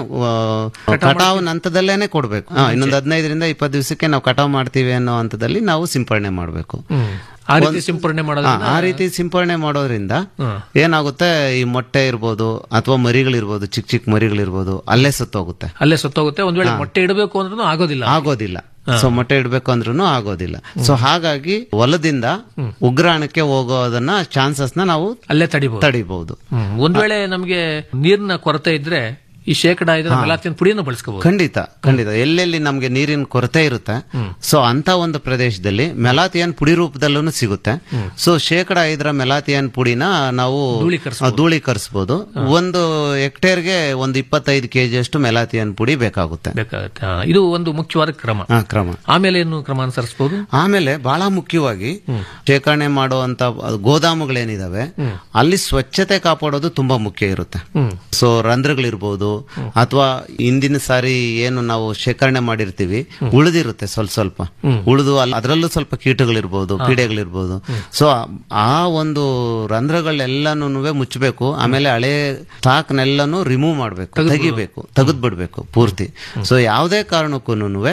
ಆ, ಕಟಾವು ಹಂತದಲ್ಲೇನೆ ಕೊಡ್ಬೇಕು ಹಾ, ಇನ್ನೊಂದು ಹದಿನೈದರಿಂದ ಇಪ್ಪತ್ತು ದಿವಸಕ್ಕೆ ನಾವು ಕಟಾವು ಮಾಡ್ತೀವಿ ಅನ್ನೋ ಹಂತದಲ್ಲಿ ನಾವು ಸಿಂಪರಣೆ ಮಾಡಬೇಕು ಆ ರೀತಿ ಸಿಂಪರಣೆ ಮಾಡೋದು ಆ ರೀತಿ ಸಿಂಪರಣೆ ಮಾಡೋದ್ರಿಂದ ಏನಾಗುತ್ತೆ ಈ ಮೊಟ್ಟೆ ಇರ್ಬೋದು ಅಥವಾ ಮರಿಗಳಿರ್ಬೋದು ಚಿಕ್ಕ ಚಿಕ್ಕ ಮರಿಗಳಿರ್ಬೋದು ಅಲ್ಲೇ ಸತ್ತೋಗುತ್ತೆ ಅಲ್ಲೇ ಸತ್ತೋಗುತ್ತೆ ಒಂದ್ ವೇಳೆ ಮೊಟ್ಟೆ ಇಡಬೇಕು ಅಂದ್ರೂ ಆಗೋದಿಲ್ಲ ಆಗೋದಿಲ್ಲ ಸೊ ಮೊಟ್ಟೆ ಇಡ್ಬೇಕು ಅಂದ್ರೂ ಆಗೋದಿಲ್ಲ ಸೊ ಹಾಗಾಗಿ ಹೊಲದಿಂದ ಉಗ್ರಾಣಕ್ಕೆ ಹೋಗೋದನ್ನ ಚಾನ್ಸಸ್ ನ ನಾವು ಅಲ್ಲೇ ತಡಿಬಹುದು ತಡಿಬಹುದು ಒಂದ್ ವೇಳೆ ನಮಗೆ ನೀರಿನ ಕೊರತೆ ಇದ್ರೆ ಈ ಶೇಕಡ ಐದರ ಮೆಲಾಥಿಯನ್ ಪುಡಿಯನ್ನು ಬಳಸ್ಕೋಬಹುದು ಖಂಡಿತ ಖಂಡಿತ ಎಲ್ಲೆಲ್ಲಿ ನಮ್ಗೆ ನೀರಿನ ಕೊರತೆ ಇರುತ್ತೆ ಸೊ ಅಂತ ಒಂದು ಪ್ರದೇಶದಲ್ಲಿ ಮೆಲಾಥಿಯನ್ ಪುಡಿ ರೂಪದಲ್ಲೂ ಸಿಗುತ್ತೆ ಸೊ ಶೇಕಡ ಐದರ ಮೆಲಾಥಿಯನ್ ಪುಡಿನ ನಾವು ಧೂಳೀಕರಿಸ್ಬೋದು. ಆ, ಧೂಳೀಕರಿಸ್ಬೋದು ಒಂದು ಹೆಕ್ಟೇರ್ಗೆ ಒಂದು ಇಪ್ಪತ್ತೈದು ಕೆಜಿ ಅಷ್ಟು ಮೆಲಾಥಿಯನ್ ಪುಡಿ ಬೇಕಾಗುತ್ತೆ ಬೇಕಾಗುತ್ತೆ ಹಾ, ಇದು ಒಂದು ಮುಖ್ಯವಾದ ಕ್ರಮ ಆ, ಕ್ರಮ ಆಮೇಲೆ ಏನು ಕ್ರಮ ಅನುಸರಿಸಬಹುದು ಆಮೇಲೆ ಬಹಳ ಮುಖ್ಯವಾಗಿ ಶೇಖರಣೆ ಮಾಡುವಂತ ಗೋದಾಮುಗಳೇನಿದಾವೆ ಅಲ್ಲಿ ಸ್ವಚ್ಛತೆ ಕಾಪಾಡೋದು ತುಂಬಾ ಮುಖ್ಯ ಇರುತ್ತೆ ಸೊ ರಂಧ್ರಗಳಿರ್ಬೋದು ಅಥವಾ ಹಿಂದಿನ ಸಾರಿ ಏನು ನಾವು ಶೇಖರಣೆ ಮಾಡಿರ್ತೀವಿ ಉಳಿದಿರುತ್ತೆ ಸ್ವಲ್ಪ ಸ್ವಲ್ಪ ಉಳಿದು ಅಲ್ಲಿ ಅದರಲ್ಲೂ ಸ್ವಲ್ಪ ಕೀಟಗಳಿರ್ಬೋದು ಪೀಡೆಗಳಿರ್ಬೋದು ಸೊ ಆ ಒಂದು ರಂಧ್ರಗಳೆಲ್ಲಾನು ಮುಚ್ಚಬೇಕು ಆಮೇಲೆ ಹಳೆ ಸ್ಟಾಕ್ನೆಲ್ಲಾನು ರಿಮೂವ್ ಮಾಡಬೇಕು ತೆಗಿಬೇಕು ತೆಗೆದು ಬಿಡ್ಬೇಕು ಪೂರ್ತಿ ಸೊ ಯಾವುದೇ ಕಾರಣಕ್ಕೂ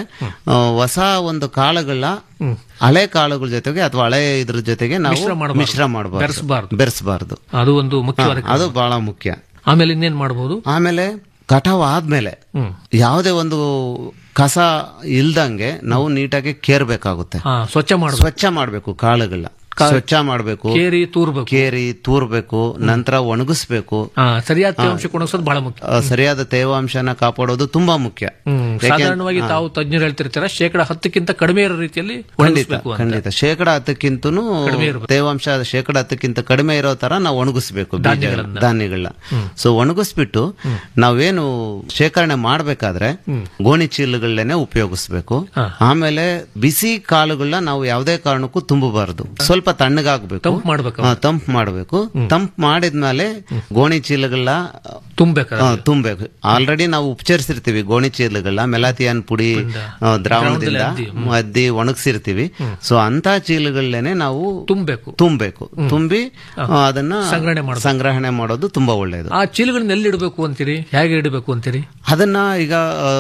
ಹೊಸ ಒಂದು ಕಾಳುಗಳ ಹಳೆ ಕಾಳುಗಳ ಜೊತೆಗೆ ಅಥವಾ ಹಳೆ ಇದ್ರ ಜೊತೆಗೆ ನಾವು ಮಿಶ್ರ ಮಾಡ್ಬಾರ್ದು. ಮಿಶ್ರ ಮಾಡಬಾರ್ದು ಬೆರೆಸ್ಬಾರ್ದು. ಬೆರೆಸಬಾರ್ದು ಅದು ಒಂದು ಮುಖ್ಯವಾದ ಕ್ರಮ. ಅದು ಬಹಳ ಮುಖ್ಯ ಆಮೇಲೆ ಇನ್ನೇನ್ ಮಾಡಬಹುದು ಆಮೇಲೆ ಕಟಾವ್ ಆದ್ಮೇಲೆ ಯಾವುದೇ ಒಂದು ಕಸ ಇಲ್ದಂಗೆ ನಾವು ನೀಟಾಗಿ ಕೇರ್ಬೇಕಾಗುತ್ತೆ ಹಾ ಸ್ವಚ್ಛ ಮಾಡಬೇಕು ಸ್ವಚ್ಛ ಮಾಡಬೇಕು ಕಾಳುಗಳನ್ನ ಸ್ವಚ್ಛ ಮಾಡಬೇಕು ಕೇರಿ ತೂರ್ಬೇಕು ಕೇರಿ ತೂರ್ಬೇಕು ನಂತರ ಒಣಗಿಸ್ಬೇಕು ಹಾ ಸರಿಯಾದ ತೇವಾಂಶ ಕೊಡಿಸೋದು ಬಹಳ ಮುಖ್ಯ ಆ, ಸರಿಯಾದ ತೇವಾಂಶನ ಕಾಪಾಡೋದು ತುಂಬಾ ಮುಖ್ಯ ಹ್ಮ್. ಯಾಕೆ- ಸಾಧಾರಣವಾಗಿ ತಾವು ತಜ್ಞರು ಹೇಳ್ತಿರ್ತಾರ ಶೇಕಡ ಹತ್ತಕ್ಕಿಂತ ಕಡಿಮೆ ಇರೋ ರೀತಿಯಲ್ಲಿ ಖಂಡಿತ ಒಣಗಿಸ್ಬೇಕು ಅಂತ ಖಂಡಿತ ಶೇಕಡ ಹತ್ತಕ್ಕಿಂತನೂ ಕಡಿಮೆ ಇರ್ಬೇಕು. ತೇವಾಂಶ ಶೇಕಡ ಹತ್ತಕ್ಕಿಂತ ಕಡಿಮೆ ಇರೋ ತರ ನಾವು ಒಣಗಿಸ್ಬೇಕು ಬೀಜ- ಧಾನ್ಯಗಳನ್ನ. ಧಾನ್ಯಗಳನ್ನ ಸೊ ಒಣಗಿಸ್ಬಿಟ್ಟು ನಾವೇನು ಶೇಖರಣೆ ಮಾಡ್ಬೇಕಾದ್ರೆ ಗೋಣಿ ಚೀಲಗಳನ್ನೇ ಉಪಯೋಗಿಸ್ಬೇಕು ಆಮೇಲೆ ಬಿಸಿ ಕಾಳುಗಳನ್ನ ನಾವು ಯಾವುದೇ ಕಾರಣಕ್ಕೂ ತುಂಬಬಾರದು ಸ್ವಲ್ಪ ತಣ್ಣಗಾಗ್ಬೇಕು ತಂಪು ಮಾಡ್ಬೇಕು ಆ, ತಂಪು ಮಾಡಬೇಕು ತಂಪು ಮಾಡಿದ್ಮೇಲೆ ಗೋಣಿ ಚೀಲಗಳನ್ನ ತುಂಬಬೇಕಾದ್ರೆ ಆ, ತುಂಬಬೇಕು ಆಲ್ರೆಡಿ ನಾವು ಉಪಚರಿಸಿರ್ತೀವಿ ಗೋಣಿ ಚೀಲಗಳನ್ನ ಮೆಲಾಥಿಯನ್ ಪುಡಿ ಆ, ದ್ರಾವಣದಿಂದ ಅದ್ದಿ ಒಣಗಿಸಿರ್ತೀವಿ ಸೊ ಅಂತ ಚೀಲಗಳನ್ನೇ ನಾವು ತುಂಬಬೇಕು ತುಂಬಬೇಕು ತುಂಬಿ ಆ, ಅದನ್ನ ಸಂಗ್ರಹಣೆ ಮಾಡ್ಬೇಕು. ಸಂಗ್ರಹಣೆ ಮಾಡೋದು ತುಂಬಾ ಒಳ್ಳೆಯದು ಆ ಚೀಲಗಳನ್ನ ಎಲ್ಲಿ ಇಡಬೇಕು ಅಂತೀರಿ ಹೇಗೆ ಇಡಬೇಕು ಅಂತೀರಿ ಅದನ್ನ ಈಗ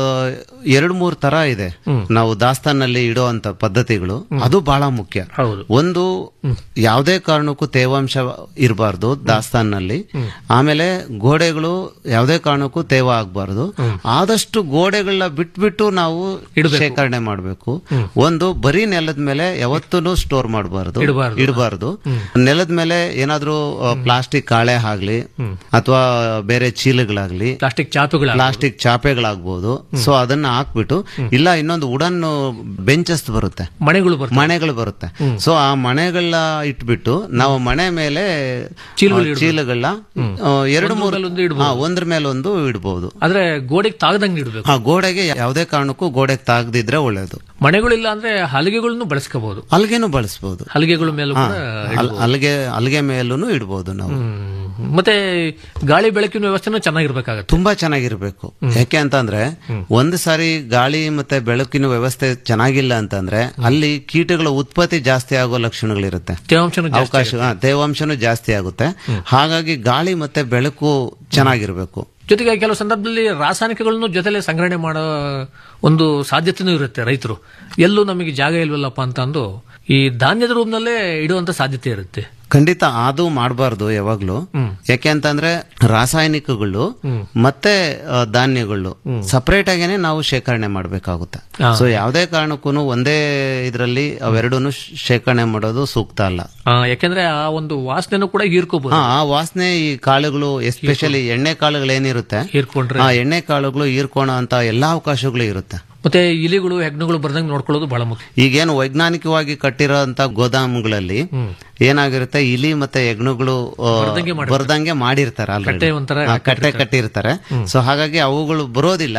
ಎರಡು ಮೂರು ತರ ಇದೆ ನಾವು ದಾಸ್ತಾನಲ್ಲಿ ಇಡೋ ಅಂತ ಪದ್ಧತಿಗಳು ಅದು ಬಹಳ ಮುಖ್ಯ ಹೌದು ಒಂದು ಯಾವುದೇ ಕಾರಣಕ್ಕೂ ತೇವಾಂಶ ಇರಬಾರ್ದು ದಾಸ್ತಾನಲ್ಲಿ ಆಮೇಲೆ ಗೋಡೆಗಳು ಯಾವುದೇ ಕಾರಣಕ್ಕೂ ತೇವ ಆಗಬಾರ್ದು ಆದಷ್ಟು ಗೋಡೆಗಳನ್ನ ಬಿಟ್ಬಿಟ್ಟು ನಾವು ಶೇಖರಣೆ ಮಾಡಬೇಕು ಒಂದು ಬರೀ ನೆಲದ ಮೇಲೆ ಯಾವತ್ತೂ ಸ್ಟೋರ್ ಮಾಡಬಾರ್ದು ಇಡ್ಬಾರ್ದು. ಇಡಬಾರ್ದು ನೆಲದ ಮೇಲೆ ಏನಾದ್ರೂ ಪ್ಲಾಸ್ಟಿಕ್ ಕಾಳೆ ಆಗ್ಲಿ ಅಥವಾ ಬೇರೆ ಚೀಲಗಳಾಗ್ಲಿ ಪ್ಲಾಸ್ಟಿಕ್ ಚಾಪೆಗಳ ಪ್ಲಾಸ್ಟಿಕ್ ಚಾಪೆಗಳಾಗ್ಬೋದು ಸೊ ಅದನ್ನ ಹಾಕ್ಬಿಟ್ಟು ಇಲ್ಲ ಇನ್ನೊಂದು ವುಡನ್ ಬೆಂಚಸ್ ಬರುತ್ತೆ ಮನೆಗಳು ಬರ್ತವೆ ಮನೆಗಳು ಬರುತ್ತೆ ಸೊ ಆ ಮನೆಗಳನ್ನ ಇಟ್ಬಿಟ್ಟು ನಾವು ಮನೆ ಮೇಲೆ ಚೀಲಗಳು ಆ, ಚೀಲಗಳನ್ನ ಆ, ಎರಡು ಮೂರು ಮೇಲೊಂದು ಇಡ್ಬೋದು. ಹಾ, ಒಂದ್ರ ಮೇಲೊಂದು ಇಡ್ಬೋದು ಆದ್ರೆ ಗೋಡೆಗೆ ತಾಗದಂಗೆ ಇಡಬೇಕು ಆ ಗೋಡೆಗೆ ಯಾವುದೇ ಕಾರಣಕ್ಕೂ ಗೋಡೆಗೆ ತಾಗದಿದ್ರೆ ಒಳ್ಳೇದು ಮನೆಗಳಿಲ್ಲ ಅಂದ್ರೆ ಹಲಿಗೆಗಳನ್ನು ಬಳಸ್ಕೋಬಹುದು ಅಲ್ಗೆನೂ ಬಳಸ್ಬೋದು ಹಲಿಗೆಗಳ ಮೇಲೂ ಕೂಡ ಅಲ್- ಅಲ್ಗೆ ಅಲ್ಗೆ ಮೇಲೂ ಇಡ್ಬೋದು ನಾವು ಹ್ಮ್. ಮತ್ತೆ ಗಾಳಿ ಬೆಳಕಿನ ವ್ಯವಸ್ಥೆನೂ ಚೆನ್ನಾಗಿರ್ಬೇಕಾಗತ್ತೆ ತುಂಬಾ ಚೆನ್ನಾಗಿರ್ಬೇಕು ಯಾಕೆ ಅಂತಂದ್ರೆ ಒಂದು ಸಾರಿ ಗಾಳಿ ಮತ್ತೆ ಬೆಳಕಿನ ವ್ಯವಸ್ಥೆ ಚೆನ್ನಾಗಿಲ್ಲ ಅಂತಂದ್ರೆ ಅಲ್ಲಿ ಕೀಟಗಳ ಉತ್ಪತ್ತಿ ಜಾಸ್ತಿ ಆಗೋ ಲಕ್ಷಣಗಳಿರುತ್ತೆ ತೇವಾಂಶನೂ ಜಾಸ್ತಿ ಅವಕಾಶ ಹಾ, ತೇವಾಂಶನೂ ಜಾಸ್ತಿ ಆಗುತ್ತೆ ಹಾಗಾಗಿ ಗಾಳಿ ಮತ್ತೆ ಬೆಳಕು ಚೆನ್ನಾಗಿರ್ಬೇಕು ಜೊತೆಗೆ ಕೆಲವು ಸಂದರ್ಭದಲ್ಲಿ ರಾಸಾಯನಿಕಗಳನ್ನು ಜೊತೆಲೆ ಸಂಗ್ರಹಣೆ ಮಾಡೋ ಒಂದು ಸಾಧ್ಯತೆನೂ ಇರುತ್ತೆ ರೈತರು ಎಲ್ಲೂ ನಮಗೆ ಜಾಗ ಇಲ್ವಲ್ಲಪ್ಪ ಅಂತ ಅಂದು ಈ ಧಾನ್ಯದ ರೂಪದಲ್ಲೇ ಇಡುವಂತ ಸಾಧ್ಯತೆ ಇರುತ್ತೆ ಖಂಡಿತ ಅದು ಮಾಡಬಾರ್ದು ಯಾವಾಗ್ಲೂ ಯಾಕೆ ಅಂತಂದ್ರೆ ರಾಸಾಯನಿಕಗಳು ಮತ್ತೆ ಆ, ಧಾನ್ಯಗಳು ಸಪರೇಟ್ ಆಗೇನೆ ನಾವು ಶೇಖರಣೆ ಮಾಡಬೇಕಾಗುತ್ತೆ ಸೊ ಯಾವುದೇ ಕಾರಣಕ್ಕೂ ಒಂದೇ ಇದರಲ್ಲಿ ಅವೆರಡೂ ಶೇಖರಣೆ ಮಾಡೋದು ಸೂಕ್ತ ಅಲ್ಲ ಆ, ಯಾಕೆಂದ್ರೆ ಆ ಒಂದು ವಾಸನೆನೂ ಕೂಡ ಹೀರ್ಕೋಬಹುದು ಹಾ ಆ ವಾಸನೆ ಈ ಕಾಳುಗಳು ಎಸ್ಪೆಷಲಿ ಎಣ್ಣೆ ಕಾಳುಗಳು ಏನಿರುತ್ತೆ ಹೀರ್ಕೊಂಡ್ರೆ ಆ ಎಣ್ಣೆ ಕಾಳುಗಳು ಹೀರ್ಕೊಳ್ಳೋ ಅಂತ ಎಲ್ಲಾ ಅವಕಾಶಗಳು ಇರುತ್ತೆ ಮತ್ತೆ ಇಲಿಗಳು ಹೆಗ್ಣಗಳು ಬರ್ದಂಗೆ ನೋಡ್ಕೊಳ್ಳೋದು ಬಹಳ ಮುಖ್ಯ ಈಗೇನು ವೈಜ್ಞಾನಿಕವಾಗಿ ಕಟ್ಟಿರೋಂತ ಗೋದಾಮುಗಳಲ್ಲಿ ಏನಾಗಿರುತ್ತೆ ಇಲಿ ಮತ್ತೆ ಹೆಗ್ಣುಗಳು ಆ, ಬರ್ದಂಗೆ ಮಾಡಿರ್ತಾರೆ. ಬರ್ದಂಗೆ ಮಾಡಿರ್ತಾರೆ already. ಕಟ್ಟೆ ಒಂಥರ ಆ, ಕಟ್ಟೆ ಕಟ್ಟಿರ್ತಾರೆ ಸೊ ಹಾಗಾಗಿ ಅವುಗಳು ಬರೋದಿಲ್ಲ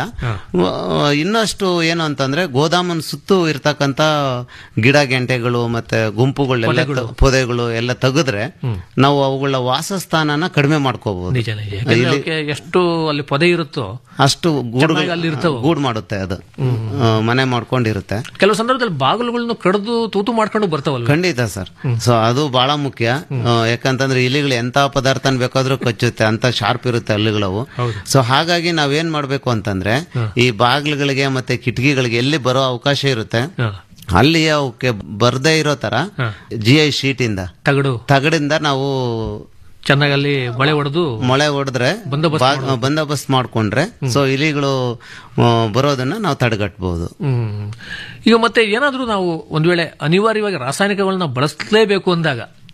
ಆ, ಇನ್ನಷ್ಟು ಏನು ಅಂತಂದ್ರೆ ಗೋದಾಮನ್ ಸುತ್ತು ಇರ್ತಕ್ಕಂತ ಗಿಡ ಗೆಂಟೆಗಳು ಮತ್ತೆ ಗುಂಪುಗಳೆಲ್ಲ ತ- ಪೊದೆಗಳು ಎಲ್ಲ ತೆಗೆದ್ರೆ ನಾವು ಅವುಗಳ ವಾಸಸ್ಥಾನನ ಕಡಿಮೆ ಮಾಡ್ಕೋಬಹುದು ನಿಜ ನಿಜ ಯಾಕಂದ್ರೆ ಅವಕ್ಕೆ ಎಷ್ಟು ಅಲ್ಲಿ ಪೊದೆ ಇರುತ್ತೋ ಅಷ್ಟು ಗೂಡು ಚೆನ್ನಾಗಿ ಅಲ್ಲಿ ಇರ್ತಾವೆ. ಗೂಡು ಮಾಡುತ್ತೆ ಅದು ಆ, ಮನೆ ಮಾಡ್ಕೊಂಡಿರುತ್ತೆ ಕೆಲವು ಸಂದರ್ಭದಲ್ಲಿ ಬಾಗಿಲುಗಳನ್ನು ಕಡ್ದು ತೂತು ಮಾಡ್ಕೊಂಡು ಬರ್ತಾವಲ್ವ ಖಂಡಿತ ಸರ್ ಸೊ ಅದು ಬಹಳ ಮುಖ್ಯ ಆ, ಯಾಕಂತಂದ್ರೆ ಇಲಿಗಳು ಎಂತ ಪದಾರ್ಥನ ಬೇಕಾದ್ರೂ ಕಚ್ಚುತ್ತೆ ಅಂತ ಶಾರ್ಪ್ ಇರುತ್ತೆ ಹಲ್ಲುಗಳವು ಸೊ ಹಾಗಾಗಿ ನಾವೇನ್ ಮಾಡ್ಬೇಕು ಅಂತಂದ್ರೆ ಈ ಬಾಗಿಲುಗಳಿಗೆ ಮತ್ತೆ ಕಿಟಕಿಗಳಿಗೆ ಎಲ್ಲಿ ಬರೋ ಅವಕಾಶ ಇರುತ್ತೆ ಹಾ. ಅಲ್ಲಿ ಅವಕ್ಕೆ ಬರ್ದೇ ಇರೋ ತರ ಜಿ ಐ ಶೀಟ್ ಇಂದ ತಗಡು ತಗಡಿಂದ ನಾವು ಚೆನ್ನಾಗಿ ಅಲ್ಲಿ ಮಳೆ ಹೊಡೆದು ಮೊಳೆ ಹೊಡೆದ್ರೆ ಬಂದೋಬಸ್ತ್ ಬಾ- ಬಂದೋಬಸ್ತ್ ಮಾಡ್ಕೊಂಡ್ರೆ ಸೊ ಇಲಿಗಳು ಆ, ಬರೋದನ್ನ ನಾವು ತಡೆಗಟ್ಟಬಹುದು ಹ್ಮ್ ಈಗ ಮತ್ತೆ ಏನಾದ್ರೂ ನಾವು ಒಂದ್ ವೇಳೆ ಅನಿವಾರ್ಯವಾಗಿ ರಾಸಾಯನಿಕಗಳನ್ನ ಬಳಸಲೇಬೇಕು ಅಂದಾಗ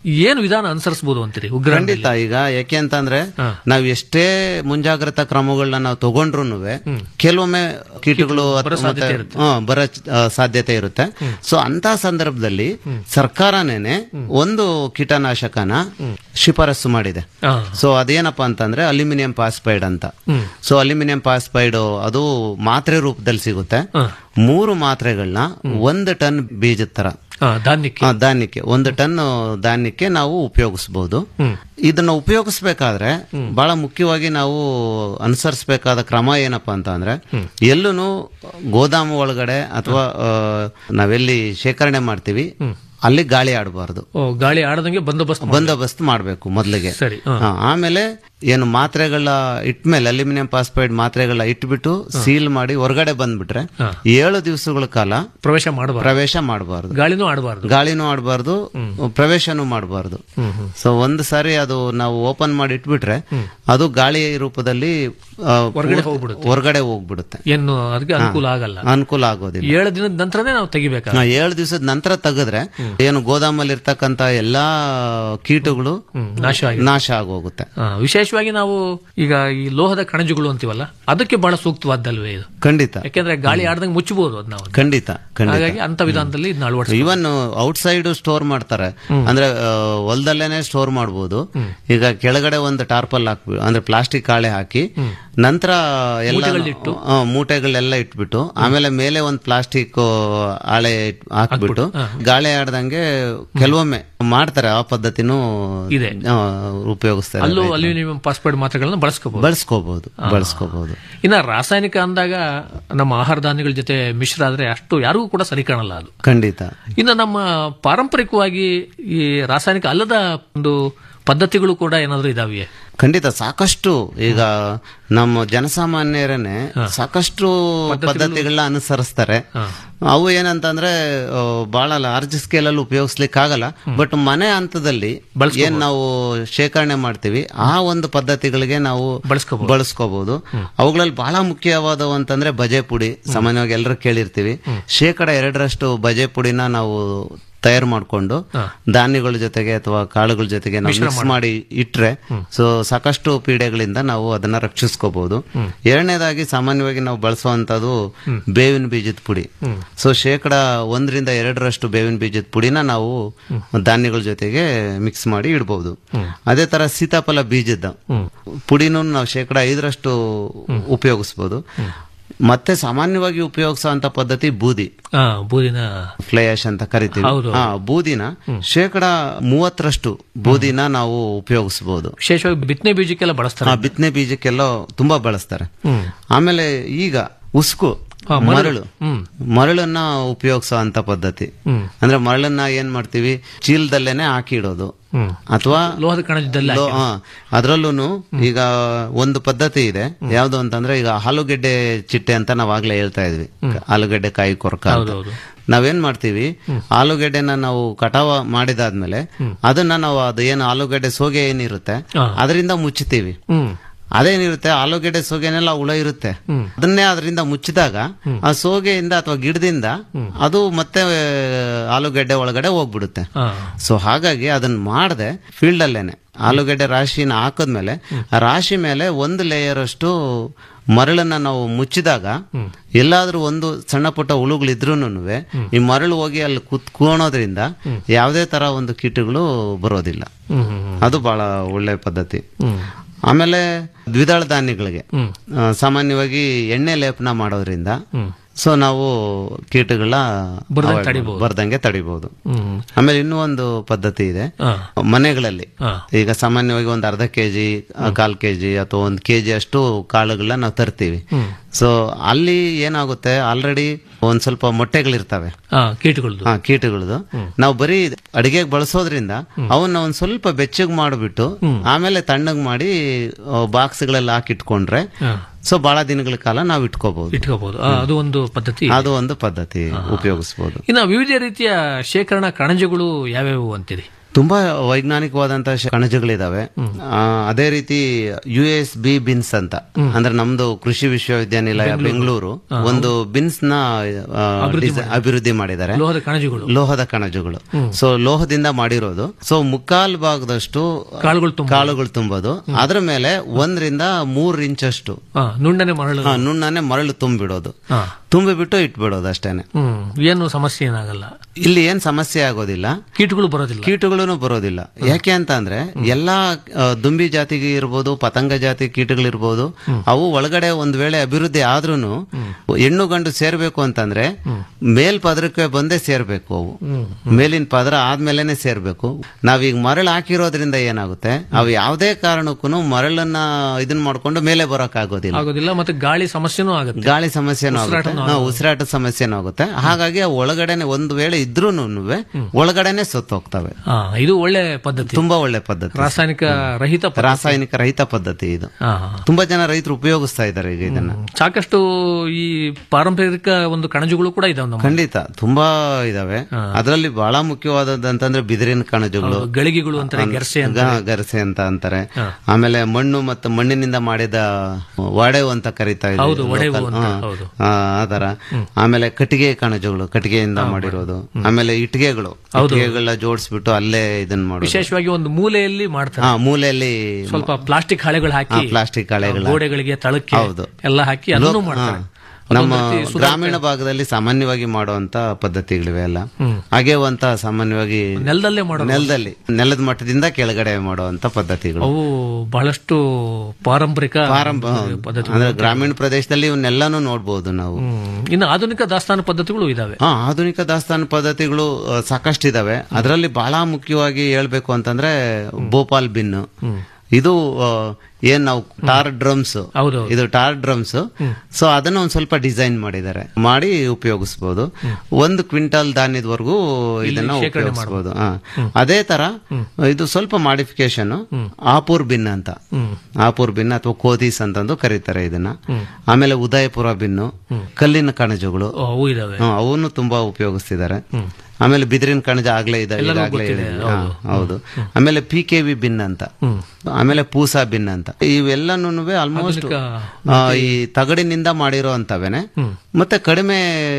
ಏನು ವಿಧಾನ ಅನುಸರಿಸಬಹುದು ಅಂತೀರಿ ಉಗ್ರ ಖಂಡಿತ ಈಗ ಯಾಕೆ ಅಂತಂದ್ರೆ ನಾವ್ ಎಷ್ಟೇ ಮುಂಜಾಗ್ರತಾ ಕ್ರಮಗಳನ್ನ ನಾವು ತಗೊಂಡ್ರು ಕೆಲವೊಮ್ಮೆ ಕೀಟಗಳು ಅಥವಾ ಮತ್ತೆ- ಹಾ, ಬರೋ ಆ, ಸಾಧ್ಯತೆ ಇರುತ್ತೆ ಸೊ ಅಂತ ಸಂದರ್ಭದಲ್ಲಿ ಸರ್ಕಾರನೇನೆ ಒಂದು ಕೀಟನಾಶಕನ ಶಿಫಾರಸು ಮಾಡಿದೆ ಹಾ. ಸೊ ಅದೇನಪ್ಪಾ ಅಂತಂದ್ರೆ ಅಲ್ಯೂಮಿನಿಯಂ ಪಾಸ್ಪೈಡ್ ಅಂತ ಸೊ ಅಲ್ಯೂಮಿನಿಯಂ ಪಾಸ್ಪೈಡ್ ಅದು ಮಾತ್ರೆ ರೂಪದಲ್ಲಿ ಸಿಗುತ್ತೆ ಮೂರು ಮಾತ್ರೆಗಳನ್ನ ಒಂದು ಟನ್ ಬೀಜದ ತರ ಹಾ, ಧಾನ್ಯಕ್ಕೆ ಆ, ಧಾನ್ಯಕ್ಕೆ ಒಂದು ಟನ್ ಧಾನ್ಯಕ್ಕೆ ನಾವು ಉಪಯೋಗಿಸಬಹುದು ಇದನ್ನ ಉಪಯೋಗಿಸ್ಬೇಕಾದ್ರೆ ಬಹಳ ಮುಖ್ಯವಾಗಿ ನಾವು ಅನುಸರಿಸಬೇಕಾದ ಕ್ರಮ ಏನಪ್ಪಾ ಅಂತ ಅಂದ್ರೆ ಎಲ್ಲೂ ಗೋದಾಮು ಒಳಗಡೆ ಅಥವಾ ಆ, ನಾವೆಲ್ಲಿ ಶೇಖರಣೆ ಮಾಡ್ತೀವಿ ಅಲ್ಲಿ ಗಾಳಿ ಆಡಬಾರ್ದು ಓ, ಗಾಳಿ ಆಡದಂಗೆ ಬಂದೋಬಸ್ತ್ ಮಾಡ್- ಬಂದೋಬಸ್ತ್ ಮಾಡಬೇಕು ಮೊದಲಿಗೆ ಸರಿ ಹಾ. ಹಾ, ಆಮೇಲೆ ಏನು ಮಾತ್ರೆಗಳ ಇಟ್ಮೇಲೆ ಅಲ್ಯೂಮಿನಿಯಂ ಪಾಸ್ಪೈಡ್ ಮಾತ್ರೆಗಳ ಇಟ್ಬಿಟ್ಟು ಸೀಲ್ ಮಾಡಿ ಹೊರಗಡೆ ಬಂದ್ಬಿಟ್ರೆ ಏಳು ದಿವಸಗಳ ಕಾಲ ಪ್ರವೇಶ ಮಾಡಬಾರ್ದು ಪ್ರವೇಶ ಮಾಡಬಾರ್ದು ಗಾಳಿನೂ ಆಡಬಾರ್ದು ಗಾಳಿನೂ ಆಡಬಾರ್ದು ಪ್ರವೇಶನೂ ಮಾಡಬಾರ್ದು ಸೊ ಒಂದು ಸಾರಿ ಅದು ನಾವು ಓಪನ್ ಮಾಡಿ ಇಟ್ಬಿಟ್ರೆ ಅದು ಗಾಳಿ ರೂಪದಲ್ಲಿ ಆ, ಹೊರ್ಗಡೆ ಪೂರ್ತಿ- ಹೋಗ್ಬಿಡುತ್ತೆ. ಹೊರ್ಗಡೆ ಹೋಗ್ಬಿಡುತ್ತೆ ಏನು ಅದಕ್ಕೆ ಅನುಕೂಲ ಆಗಲ್ಲ ಅನುಕೂಲ ಆಗೋದಿಲ್ಲ ಏಳು ದಿನದ ನಂತರನೇ ನಾವು ತೆಗಿಬೇಕಾಗ ನಾ ಏಳು ದಿವಸದ ನಂತರ ತೆಗೆದ್ರೆ ಏನು ಗೋದಾಮಲ್ಲಿ ಇರ್ತಕ್ಕಂತ ಎಲ್ಲಾ ಕೀಟಗಳು ನಾಶ ಆಗಿ ನಾಶ ಆಗೋಗುತ್ತೆ ಆ, ವಿಶೇಷವಾಗಿ ನಾವು ಈಗ ಈ ಲೋಹದ ಕಣಜಗಳು ಅಂತೀವಲ್ಲ ಅದಕ್ಕೆ ಬಹಳ ಸೂಕ್ತವಾದ್ದಲ್ವೇ ಇದು ಖಂಡಿತ ಯಾಕೆಂದ್ರೆ ಗಾಳಿ ಆಡದಂಗೆ ಮುಚ್ಚಬಹುದು ಅದು ನಾವು ಖಂಡಿತ ಖಂಡಿತ ಹಾಗಾಗಿ ಅಂತ ವಿಧಾನದಲ್ಲಿ ಇದನ್ನ ಅಳವಡಿಸ ಇವನ್ ಔಟ್ ಸೈಡ್ ಸ್ಟೋರ್ ಮಾಡ್ತಾರೆ ಅಂದ್ರೆ ಆ, ಹೊಲದಲ್ಲೇನೆ ಸ್ಟೋರ್ ಮಾಡ್ಬೋದು ಈಗ ಕೆಳಗಡೆ ಒಂದು ಟಾರ್ಪಲ್ ಹಾಕ್ಬಿಟ್ಟು ಅಂದ್ರೆ ಪ್ಲಾಸ್ಟಿಕ್ ಹಾಳೆ ಹಾಕಿ ನಂತರ ಎಲ್ಲ ಆ, ಮೂಟೆಗಳೆಲ್ಲ ಇಟ್ಬಿಟ್ಟು ಆಮೇಲೆ ಮೇಲೆ ಒಂದು ಪ್ಲಾಸ್ಟಿಕ್ ಹಾಳೆ ಇಟ್- ಹಾಕ್ಬಿಟ್ಟು ಗಾಳಿ ಆಡ್ದಂಗೆ ಕೆಲವೊಮ್ಮೆ ಮಾಡ್ತಾರೆ ಆ ಪದ್ಧತಿನೂ ಇದೆ. ಆ, ಉಪಯೋಗಿಸ್ತಾರೆ ಅಲ್ಲೂ ಅಲ್ಯೂಮಿನಿಯಂ ಪಾಸ್ಪೋರ್ಟ್ ಮಾತ್ರೆಗಳನ್ನ ಬಳಸ್ಕೋಬಹುದು ಬಳಸ್ಕೋಬಹುದು ಬಳಸ್ಕೋಬಹುದು ಇನ್ನ ರಾಸಾಯನಿಕ ಅಂದಾಗ ನಮ್ಮ ಆಹಾರ ಧಾನ್ಯಗಳ ಜೊತೆ ಮಿಶ್ರ ಆದ್ರೆ ಅಷ್ಟು ಯಾರಿಗೂ ಕೂಡ ಸರಿ ಕಾಣಲ್ಲ ಅದು ಖಂಡಿತ ಇನ್ನು ನಮ್ಮ ಪಾರಂಪರಿಕವಾಗಿ ಈ ರಾಸಾಯನಿಕ ಅಲ್ಲದ ಒಂದು ಪದ್ಧತಿಗಳು ಕೂಡ ಏನಾದರೂ ಇದಾವೆ ಖಂಡಿತ ಸಾಕಷ್ಟು ಈಗ ನಮ್ಮ ಜನಸಾಮಾನ್ಯರನ್ನೇ ಸಾಕಷ್ಟು ಪದ್ಧತಿಗಳನ್ನ ಅನುಸರಿಸ್ತಾರೆ ಅವು ಏನಂತಂದ್ರೆ ಆ, ಬಹಳ ಲಾರ್ಜ್ ಸ್ಕೇಲ್ ಅಲ್ಲಿ ಉಪಯೋಗಿಸ್ಲಿಕ್ಕೆ ಆಗಲ್ಲ ಬಟ್ ಮನೆ ಹಂತದಲ್ಲಿ ಏನ್ ನಾವು ಶೇಖರಣೆ ಮಾಡ್ತೀವಿ ಆ ಒಂದು ಪದ್ಧತಿಗಳಿಗೆ ನಾವು ಬಳಸ್ಕೋಬಹುದು. ಬಳಸ್ಕೋಬಹುದು ಅವುಗಳಲ್ಲಿ ಬಹಳ ಮುಖ್ಯವಾದವು ಅಂತಂದ್ರೆ ಬಜೆ ಪುಡಿ ಸಾಮಾನ್ಯವಾಗಿ ಎಲ್ಲರೂ ಕೇಳಿರ್ತೀವಿ ಶೇಕಡ ಎರಡರಷ್ಟು ಬಜೆ ಪುಡಿನ ನಾವು ತಯಾರು ಮಾಡಿಕೊಂಡು ಧಾನ್ಯಗಳ ಜೊತೆಗೆ ಅಥವಾ ಕಾಳುಗಳ ಜೊತೆಗೆ ನಾವು ಮಿಕ್ಸ್ ಮಾಡಿ ಇಟ್ರೆ ಸೊ ಸಾಕಷ್ಟು ಪೀಡೆಗಳಿಂದ ನಾವು ಅದನ್ನ ರಕ್ಷಿಸ್ಕೋಬಹುದು ಎರಡನೇದಾಗಿ ಸಾಮಾನ್ಯವಾಗಿ ನಾವು ಬಳಸುವಂತದ್ದು ಬೇವಿನ ಬೀಜದ ಪುಡಿ ಸೊ ಶೇಕಡ ಒಂದರಿಂದ ಎರಡರಷ್ಟು ಬೇವಿನ ಬೀಜದ ಪುಡಿನ ನಾವು ಧಾನ್ಯಗಳ ಜೊತೆಗೆ ಮಿಕ್ಸ್ ಮಾಡಿ ಇಡಬಹುದು ಅದೇ ತರ ಸೀತಾಫಲ ಬೀಜದ ಪುಡಿನೂ ನಾವು ಶೇಕಡ ಐದರಷ್ಟು ಉಪಯೋಗಿಸ್ಬೋದು ಮತ್ತೆ ಸಾಮಾನ್ಯವಾಗಿ ಉಪಯೋಗಿಸುವಂತ ಪದ್ಧತಿ ಬೂದಿ ಆ, ಬೂದಿನ ಫ್ಲೈ ಆಶ್ ಅಂತ ಕರಿತೀವಿ ಹೌದು, ಹಾ ಬೂದಿನ ಶೇಕಡ ಮೂವತ್ತರಷ್ಟು ಬೂದಿನ ನಾವು ಉಪಯೋಗಿಸಬಹುದು ವಿಶೇಷವಾಗಿ ಬಿತ್ತನೆ ಬೀಜಕ್ಕೆಲ್ಲ ಬಳಸ್ತಾರೆ ಆ ಬಿತ್ತನೆ ಬೀಜಕ್ಕೆಲ್ಲ ತುಂಬಾ ಬಳಸ್ತಾರೆ ಆಮೇಲೆ ಈಗ ಉಸ್ಕು ಹಾ, ಮರಳು. ಮರಳು ಹ್ಮ್. ಮರಳನ್ನ ಉಪಯೋಗಿಸೋ ಅಂತ ಪದ್ಧತಿ ಅಂದ್ರೆ ಮರಳನ್ನ ಏನ್ ಮಾಡ್ತೀವಿ ಚೀಲದಲ್ಲೇನೆ ಹಾಕಿ ಇಡೋದು ಅಥವಾ ಲೋಹದ ಕಣಜದಲ್ಲಿ ಅದರಲ್ಲೂ ಈಗ ಒಂದು ಪದ್ಧತಿ ಇದೆ ಯಾವ್ದು ಅಂತಂದ್ರೆ ಈಗ ಆಲೂಗೆಡ್ಡೆ ಚಿಟ್ಟೆ ಅಂತ ನಾವ್ ಆಗ್ಲೇ ಹೇಳ್ತಾ ಇದ್ವಿ ಆಲೂಗೆಡ್ಡೆ ಕಾಯಿ ಕೊರಕ ಅಂತ. ಹೌದೌದು. ನಾವೇನ್ ಮಾಡ್ತೀವಿ ಆಲೂಗೆಡ್ಡೆನ ನಾವು ಕಟಾವ ಮಾಡಿದಾದ್ಮೇಲೆ ಅದನ್ನ ನಾವು ಅದು ಏನು ಆಲೂಗೆಡ್ಡೆ ಸೋಗೆ ಏನಿರುತ್ತೆ ಅದರಿಂದ ಮುಚ್ಚುತ್ತೀವಿ ಹ್ಮ್ ಅದೇನಿರುತ್ತೆ ಆಲೂಗೆಡ್ಡೆ ಸೋಗೆನೆಲ್ಲ ಹುಳ ಇರುತ್ತೆ ಅದನ್ನೇ ಅದರಿಂದ ಮುಚ್ಚಿದಾಗ ಆ ಸೋಗೆಯಿಂದ ಅಥವಾ ಗಿಡದಿಂದ ಅದು ಮತ್ತೆ ಆಲೂಗೆಡ್ಡೆ ಒಳಗಡೆ ಹೋಗ್ಬಿಡುತ್ತೆ ಆ, ಸೊ ಹಾಗಾಗಿ ಅದನ್ನ ಮಾಡದೆ ಫೀಲ್ಡ್ ಅಲ್ಲೇನೆ ಆಲೂಗೆಡ್ಡೆ ರಾಶಿನ ಹಾಕಿದ್ಮೇಲೆ ಆ ರಾಶಿ ಮೇಲೆ ಒಂದು ಲೇಯರ್ ಅಷ್ಟು ಮರಳನ್ನ ನಾವು ಮುಚ್ಚಿದಾಗ ಎಲ್ಲಾದ್ರೂ ಒಂದು ಸಣ್ಣ ಪುಟ್ಟ ಹುಳುಗಳಿದ್ರೂ ಈ ಮರಳು ಹೋಗಿ ಅಲ್ಲಿ ಕುತ್ಕೊಳೋದ್ರಿಂದ ಯಾವುದೇ ತರ ಒಂದು ಕೀಟಗಳು ಬರೋದಿಲ್ಲ ಹ್ಮ್ ಹ್ಮ್ ಹ್ಮ್. ಅದು ಬಹಳ ಒಳ್ಳೆ ಪದ್ಧತಿ ಆಮೇಲೆ ದ್ವಿದಳ ಧಾನ್ಯಗಳಿಗೆ ಆ, ಸಾಮಾನ್ಯವಾಗಿ ಎಣ್ಣೆ ಲೇಪನ ಮಾಡೋದ್ರಿಂದ ಸೊ ನಾವು ಕೀಟಗಳ ಬರ್ದಂಗೆ ತಡಿಬೋದು. ಬರ್ದಂಗೆ ತಡಿಬಹುದು ಹ್ಮ್ ಆಮೇಲೆ ಇನ್ನೂ ಒಂದು ಪದ್ಧತಿ ಇದೆ ಆ, ಮನೆಗಳಲ್ಲಿ ಆ. ಈಗ ಸಾಮಾನ್ಯವಾಗಿ ಒಂದು ಅರ್ಧ ಕೆಜಿ ಕಾಲ್ ಕೆಜಿ ಅಥವಾ ಒಂದು ಕೆಜಿ ಅಷ್ಟು ಕಾಳುಗಳನ್ನ ನಾವು ತರ್ತೀವಿ ಸೊ ಅಲ್ಲಿ ಏನಾಗುತ್ತೆ ಆಲ್ರೆಡಿ ಒಂದ್ ಸ್ವಲ್ಪ ಮೊಟ್ಟೆಗಳಿರ್ತವೆ ಆ, ಕೀಟಗಳದ್ದು ಹಾ ಕೀಟಗಳದು ನಾವು ಬರೀ ಅಡಿಗೆಗೆ ಬಳಸೋದ್ರಿಂದ ಅವನ್ನ ಒಂದ್ ಸ್ವಲ್ಪ ಬೆಚ್ಚಗ್ ಮಾಡಿಬಿಟ್ಟು ಆಮೇಲೆ ತಣ್ಣಗ್ ಮಾಡಿ ಬಾಕ್ಸ್ಗಳಲ್ಲಿ ಹಾಕಿಟ್ಕೊಂಡ್ರೆ ಸೊ ಬಹಳ ದಿನಗಳ ಕಾಲ ನಾವು ಇಟ್ಕೋಬಹುದು ಇಟ್ಕೋಬಹುದು ಆ, ಅದು ಒಂದು ಪದ್ಧತಿ ಅದು ಒಂದು ಪದ್ಧತಿ ಉಪಯೋಗಿಸಬಹುದು ಇನ್ನು ವಿವಿಧ ರೀತಿಯ ಶೇಖರಣಾ ಕಣಜಗಳು ಯಾವ್ಯಾವು ಅಂತೀರಿ ತುಂಬಾ ವೈಜ್ಞಾನಿಕವಾದಂತಹ ಶ- ಕಣಜಗಳಿದಾವೆ ಆ, ಅದೇ ರೀತಿ ಯು ಎಸ್ ಬಿ ಬಿನ್ಸ್ ಅಂತ ಅಂದ್ರೆ ನಮ್ದು ಕೃಷಿ ವಿಶ್ವವಿದ್ಯಾನಿಲಯ ಬೆಂಗಳೂರು ಒಂದು ಬಿನ್ಸ್ ನ ಆ, ಡಿಸೈ- ಅಭಿವೃದ್ಧಿ ಮಾಡಿದ್ದಾರೆ ಲೋಹದ ಕಣಜಗಳು ಲೋಹದ ಕಣಜಗಳು ಸೊ ಲೋಹದಿಂದ ಮಾಡಿರೋದು ಸೊ ಮುಕ್ಕಾಲ್ ಭಾಗದಷ್ಟು ಕಾಳುಗಳು ತುಂಬ ಕಾಳುಗಳು ತುಂಬೋದು ಅದ್ರ ಮೇಲೆ ಒಂದರಿಂದ ಮೂರ್ ಇಂಚಷ್ಟು ಹಾ, ನುಣ್ಣನೆ ಮರಳು ಆ, ನುಣ್ಣನೆ ಮರಳು ತುಂಬಿಡೋದು ಹಾ. ತುಂಬಿಬಿಟ್ಟು ಇಟ್ಬಿಡೋದು ಅಷ್ಟೇನೆ ಹ್ಮ್ ಏನು ಸಮಸ್ಯೆ ಏನಾಗಲ್ಲ ಇಲ್ಲಿ ಏನ್ ಸಮಸ್ಯೆ ಆಗೋದಿಲ್ಲ ಕೀಟಗಳು ಬರೋದಿಲ್ಲ ಕೀಟಗಳು ಬರೋದಿಲ್ಲ ಯಾಕೆ ಅಂತ ಅಂದ್ರೆ ಎಲ್ಲಾ ಆ, ದುಂಬಿ ಜಾತಿಗೆ ಇರ್ಬೋದು ಪತಂಗ ಜಾತಿ ಕೀಟಗಳಿರ್ಬೋದು ಅವು ಒಳಗಡೆ ಒಂದ್ ವೇಳೆ ಅಭಿವೃದ್ಧಿ ಆದ್ರೂನು ಹೆಣ್ಣು ಗಂಡು ಸೇರ್ಬೇಕು ಅಂತಂದ್ರೆ ಮೇಲ್ ಪದರಕ್ಕೆ ಬಂದೇ ಸೇರ್ಬೇಕು ಅವು ಮೇಲಿನ ಪದರ ಆದ್ಮೇಲೆನೆ ಸೇರ್ಬೇಕು ನಾವೀಗ ಮರಳು ಹಾಕಿರೋದ್ರಿಂದ ಏನಾಗುತ್ತೆ ಅವು ಯಾವುದೇ ಕಾರಣಕ್ಕೂ ಮರಳನ್ನ ಇದನ್ ಮಾಡ್ಕೊಂಡು ಮೇಲೆ ಬರೋಕ್ ಆಗೋದಿಲ್ಲ ಆಗೋದಿಲ್ಲ ಮತ್ತೆ ಗಾಳಿ ಸಮಸ್ಯೆನೂ ಆಗುತ್ತೆ ಗಾಳಿ ಸಮಸ್ಯೆನೂ ಆಗುತ್ತೆ ಹಾ, ಉಸಿರಾಟ ಸಮಸ್ಯೆನೂ ಆಗುತ್ತೆ ಹಾಗಾಗಿ ಅವು ಒಳಗಡೆನೆ ಒಂದು ವೇಳೆ ಇದ್ರೂನು ಒಳಗಡೆನೆ ಸತ್ತು ಹೋಗ್ತವೆ ಹಾ, ಇದು ಒಳ್ಳೆ ಪದ್ಧತಿ ತುಂಬಾ ಒಳ್ಳೆ ಪದ್ಧತಿ ರಾಸಾಯನಿಕ ರಹಿತ ಪದ್ಧತಿ. ರಾಸಾಯನಿಕ ರಹಿತ ಪದ್ಧತಿ ಇದು ಹಾ, ಹಾ. ತುಂಬಾ ಜನ ರೈತರು ಉಪಯೋಗಿಸ್ತಾ ಇದ್ದಾರೆ ಈಗ ಇದನ್ನ ಸಾಕಷ್ಟು ಈ ಪಾರಂಪರಿಕ ಒಂದು ಕಣಜಗಳು ಕೂಡ ಇದಾವೆ ನಮ್ಮ ಖಂಡಿತ ತುಂಬಾ ಇದಾವೆ ಅದರಲ್ಲಿ ಬಹಳ ಮುಖ್ಯವಾದದಂತಂದ್ರೆ ಬಿದಿರಿನ ಕಣಜಗಳು ಗಳಿಗೆಗಳು ಅಂತಾರೆ ಗೆರ್ಸೆ ಅಂತ ಗ- ಗರಸೆ ಅಂತ ಅಂತಾರೆ ಆಮೇಲೆ ಮಣ್ಣು ಮತ್ತು ಮಣ್ಣಿನಿಂದ ಮಾಡಿದ ಒಡೆವು ಅಂತ ಕರಿತಾ ಇದ್ದೀವಿ ಹೌದು, ಒಡೆವು local. ಅಂತ, ಹಾ. ಹೌದು. ಆ ಆ ತರ ಆಮೇಲೆ ಕಟ್ಟಿಗೆ ಕಣಜಗಳು ಕಟ್ಟಿಗೆಯಿಂದ ಮಾಡಿರೋದು ಆಮೇಲೆ ಇಟ್ಟಿಗೆಗಳು ಇಟ್ಟಿಗೆಗಳನ್ನ ಜೋಡಿಸ್ಬಿಟ್ಟು ಅಲ್ಲೇ ಇದನ್ನ ಮಾಡೋದು ವಿಶೇಷವಾಗಿ ಒಂದು ಮೂಲೆಯಲ್ಲಿ ಮಾಡ್ತಾರೆ ಹಾ ಮೂಲೆಯಲ್ಲಿ ಸ್ವಲ್ಪ ಪ್ಲಾಸ್ಟಿಕ್ ಹಳೆಗಳು ಹಾಕಿ ಪ್ಲಾಸ್ಟಿಕ್ ಹಳೆಗಳ ಗೋಡೆಗಳಿಗೆ ತಳಕ್ಕೆ ಹೌದು. ಎಲ್ಲ ಹಾಕಿ ಅದನ್ನು ಮಾಡ್ತಾರೆ ನಮ್ಮ ಅದೊಂದು ರೀತಿ ಸುಧಾರಿತ- ಗ್ರಾಮೀಣ ಭಾಗದಲ್ಲಿ ಸಾಮಾನ್ಯವಾಗಿ ಮಾಡುವಂತ ಪದ್ಧತಿಗಳಿವೆ ಎಲ್ಲ ಹಾಗೆ ಅಂತ ಸಾಮಾನ್ಯವಾಗಿ ನೆಲದಲ್ಲೇ ಮಾಡೋ ನೆಲದಲ್ಲಿ ನೆಲದ ಮಟ್ಟದಿಂದ ಕೆಳಗಡೆ ಮಾಡುವಂತ ಪದ್ಧತಿಗಳು ಅವು ಬಹಳಷ್ಟು ಪಾರಂಪರಿಕ ಪ್ರಾರಂಭ ಪದ್ಧತಿ ಅಂದ್ರೆ ಗ್ರಾಮೀಣ ಪ್ರದೇಶದಲ್ಲಿ ಇವನ್ನೆಲ್ಲಾನು ನೋಡಬಹುದು ನಾವು ಹ್ಮ್. ಇನ್ನು ಆಧುನಿಕ ದಾಸ್ತಾನು ಪದ್ಧತಿಗಳು ಇದಾವೆ ಹಾ ಆಧುನಿಕ ದಾಸ್ತಾನು ಪದ್ಧತಿಗಳು ಆ, ಸಾಕಷ್ಟಿದಾವೆ ಅದರಲ್ಲಿ ಬಹಳ ಮುಖ್ಯವಾಗಿ ಹೇಳ್ಬೇಕು ಅಂತಂದ್ರೆ ಭೋಪಾಲ್ ಬಿನ್ ಇದು ಆ, ಏನ್ ನಾವು ಟಾರ್ ಡ್ರಮ್ಸ್ ಹೌದು ಇದು ಟಾರ್ ಡ್ರಮ್ಸ್ ಸೊ ಅದನ್ನ ಒಂದ್ ಸ್ವಲ್ಪ ಡಿಸೈನ್ ಮಾಡಿದ್ದಾರೆ ಮಾಡಿ ಉಪಯೋಗಿಸಬಹುದು ಒಂದು ಕ್ವಿಂಟಲ್ ಧಾನ್ಯದವರೆಗೂ ಇದನ್ನ ಉಪಯೋಗಿಸಬಹುದು ಅದೇ ತರ ಇದು ಸ್ವಲ್ಪ ಮಾಡಿಫಿಕೇಶನ್ ಆಪೂರ್ ಬಿನ್ ಅಂತ ಆಪೂರ್ ಬಿನ್ ಅಥವಾ ಕೋದೀಸ್ ಅಂತಂದು ಕರೀತಾರೆ ಇದನ್ನ ಆಮೇಲೆ ಉದಯಪುರ ಬಿನ್ನು ಕಲ್ಲಿನ ಕಣಜಗಳು ಓ, ಅವು ಇದಾವೆ ಹ್ಮ್, ಅವನ್ನು ತುಂಬಾ ಉಪಯೋಗಿಸ್ತಿದ್ದಾರೆ ಆಮೇಲೆ ಬಿದಿರಿನ ಕಣಜ ಆಗ್ಲೇ ಇದೆ ಈಗಾಗ್ಲೇ ಹೇಳಿದ್ವಿ. ಹಾ, ಹೌದು ಆಮೇಲೆ ಪಿ ಕೆ ವಿ ಬಿನ್ ಅಂತ ಆಮೇಲೆ ಪೂಸಾ ಬಿನ್ ಅಂತ ಇವೆಲ್ಲನೂ ಆಲ್ಮೋಸ್ಟ್ ಈ ತಗಡಿನಿಂದ ಮಾಡಿರೋ ಅಂತವೇನೆ ಮತ್ತೆ ಕಡಿಮೆ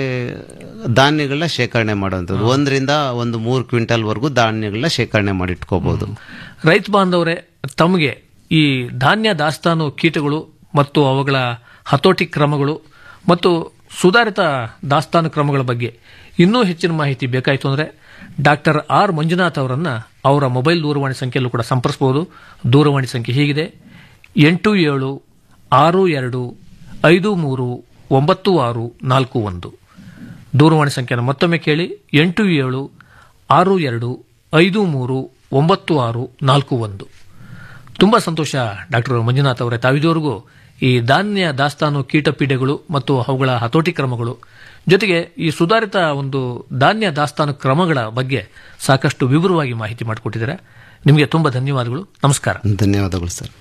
ಧಾನ್ಯಗಳನ್ನ ಶೇಖರಣೆ ಮಾಡುವಂಥದ್ದು ಒಂದರಿಂದ ಒಂದು ಮೂರು ಕ್ವಿಂಟಲ್ ವರೆಗೂ ಧಾನ್ಯಗಳನ್ನ ಶೇಖರಣೆ ಮಾಡಿ ಇಟ್ಕೋಬಹುದು ರೈತ ಬಾಂಧವರೇ ತಮಗೆ ಈ ಧಾನ್ಯ ದಾಸ್ತಾನು ಕೀಟಗಳು ಮತ್ತು ಅವುಗಳ ಹತೋಟಿ ಕ್ರಮಗಳು ಮತ್ತು ಸುಧಾರಿತ ದಾಸ್ತಾನು ಕ್ರಮಗಳ ಬಗ್ಗೆ ಇನ್ನೂ ಹೆಚ್ಚಿನ ಮಾಹಿತಿ ಬೇಕಾಯಿತು ಅಂದರೆ ಡಾಕ್ಟರ್ ಆರ್ ಮಂಜುನಾಥ್ ಅವರನ್ನ ಅವರ ಮೊಬೈಲ್ ದೂರವಾಣಿ ಸಂಖ್ಯೆಯಲ್ಲೂ ಕೂಡ ಸಂಪರ್ಸಬಹುದು ದೂರವಾಣಿ ಸಂಖ್ಯೆ ಹೀಗಿದೆ ಎಂಟು ಏಳು ಆರು ಎರಡು ಐದು ಮೂರು ಒಂಬತ್ತು ಆರು ನಾಲ್ಕು ಒಂದು ದೂರವಾಣಿ ಸಂಖ್ಯೆಯನ್ನು ಮತ್ತೊಮ್ಮೆ ಕೇಳಿ ಎಂಟು ಏಳು ಆರು ಎರಡು ಐದು ಮೂರು ಒಂಬತ್ತು ಆರು ನಾಲ್ಕು ಒಂದು ತುಂಬ ಸಂತೋಷ ಡಾಕ್ಟರ್ ಮಂಜುನಾಥ್ ಅವರೇ ತಾವಿದವರೆಗೂ ಈ ಧಾನ್ಯ ದಾಸ್ತಾನು ಕೀಟಪೀಡೆಗಳು ಮತ್ತು ಅವುಗಳ ಹತೋಟಿ ಕ್ರಮಗಳು ಜೊತೆಗೆ ಈ ಸುಧಾರಿತ ಒಂದು ಧಾನ್ಯ ದಾಸ್ತಾನು ಕ್ರಮಗಳ ಬಗ್ಗೆ ಸಾಕಷ್ಟು ವಿವರವಾಗಿ ಮಾಹಿತಿ ಮಾಡಿಕೊಟ್ಟಿದ್ದಾರೆ ನಿಮಗೆ ತುಂಬ ಧನ್ಯವಾದಗಳು ನಮಸ್ಕಾರ ಧನ್ಯವಾದಗಳು ಸರ್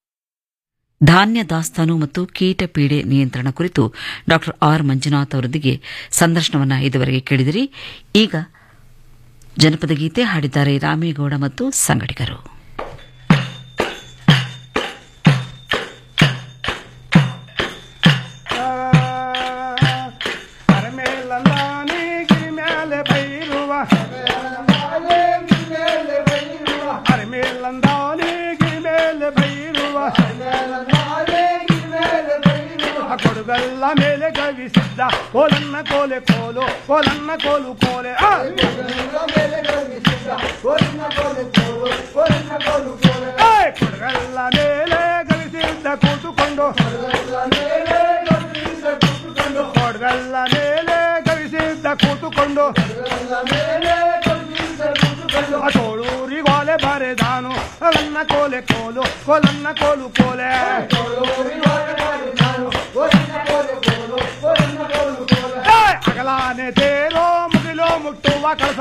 ಧಾನ್ಯ ದಾಸ್ತಾನು ಮತ್ತು ಕೀಟ ಪೀಡೆ ನಿಯಂತ್ರಣ ಕುರಿತು ಡಾಕ್ಟರ್ ಆರ್ ಮಂಜುನಾಥ್ ಅವರೊಂದಿಗೆ ಸಂದರ್ಶನವನ್ನ ಇದುವರೆಗೆ ಕೇಳಿದಿರಿ ಈಗ ಜನಪದ ಗೀತೆ ಹಾಡಿದ್ದಾರೆ ರಾಮೇಗೌಡ ಮತ್ತು ಸಂಗಡಿಗರು ಅರಮೇಲಂದಾನಿ ಗಿರಿ ಮ್ಯಾಲೆ ಬೈರುವ ಅರಮೇಲಂದಾನಿ ಗಿರಿ ಮೇಲೆ ಬೈರುವ ಕೊಡುಗಲ್ಲ ಮೇಲೆ ಗವಿಸಿದ್ದ ಕೋಲನ್ನ ಕೋಲೆ ಕೋಲು ಕೋಲನ್ನ ಕೋಲು ಕೋಲೆ ಆ! ಏ, ಕೊಡಗಲ್ಲ ಮೇಲೆ ಗವಿಸಿದ್ದ ಕೂತುಕೊಂಡು ಕೊಡಗಲ್ಲ ಮೇಲೆ ಗವಿಸಿದ್ದ ಕೂತುಕೊಂಡು ತೋಳೂರಿಗೋಲೆ ಬರೆದಾನು ಅವನ್ನ ಕೋಲೆ ಕೋಲು ಕೋಲನ್ನ ಕೋಲು ಕೋಲೆ ಏ, ಅಗಲಾನೆ ತೇರೋ ಮುಗಿಲೋ ಮುಟ್ಟುವ ಕಳಸ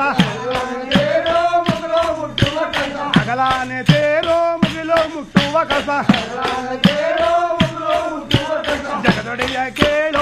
ಅಗಲಾನೆ ತೇರೋ ಮುಗಿಲೋ ಮುಟ್ಟುವ ಕಳಸ ಜಗದೊಡೆಯ ಕೇಳೋ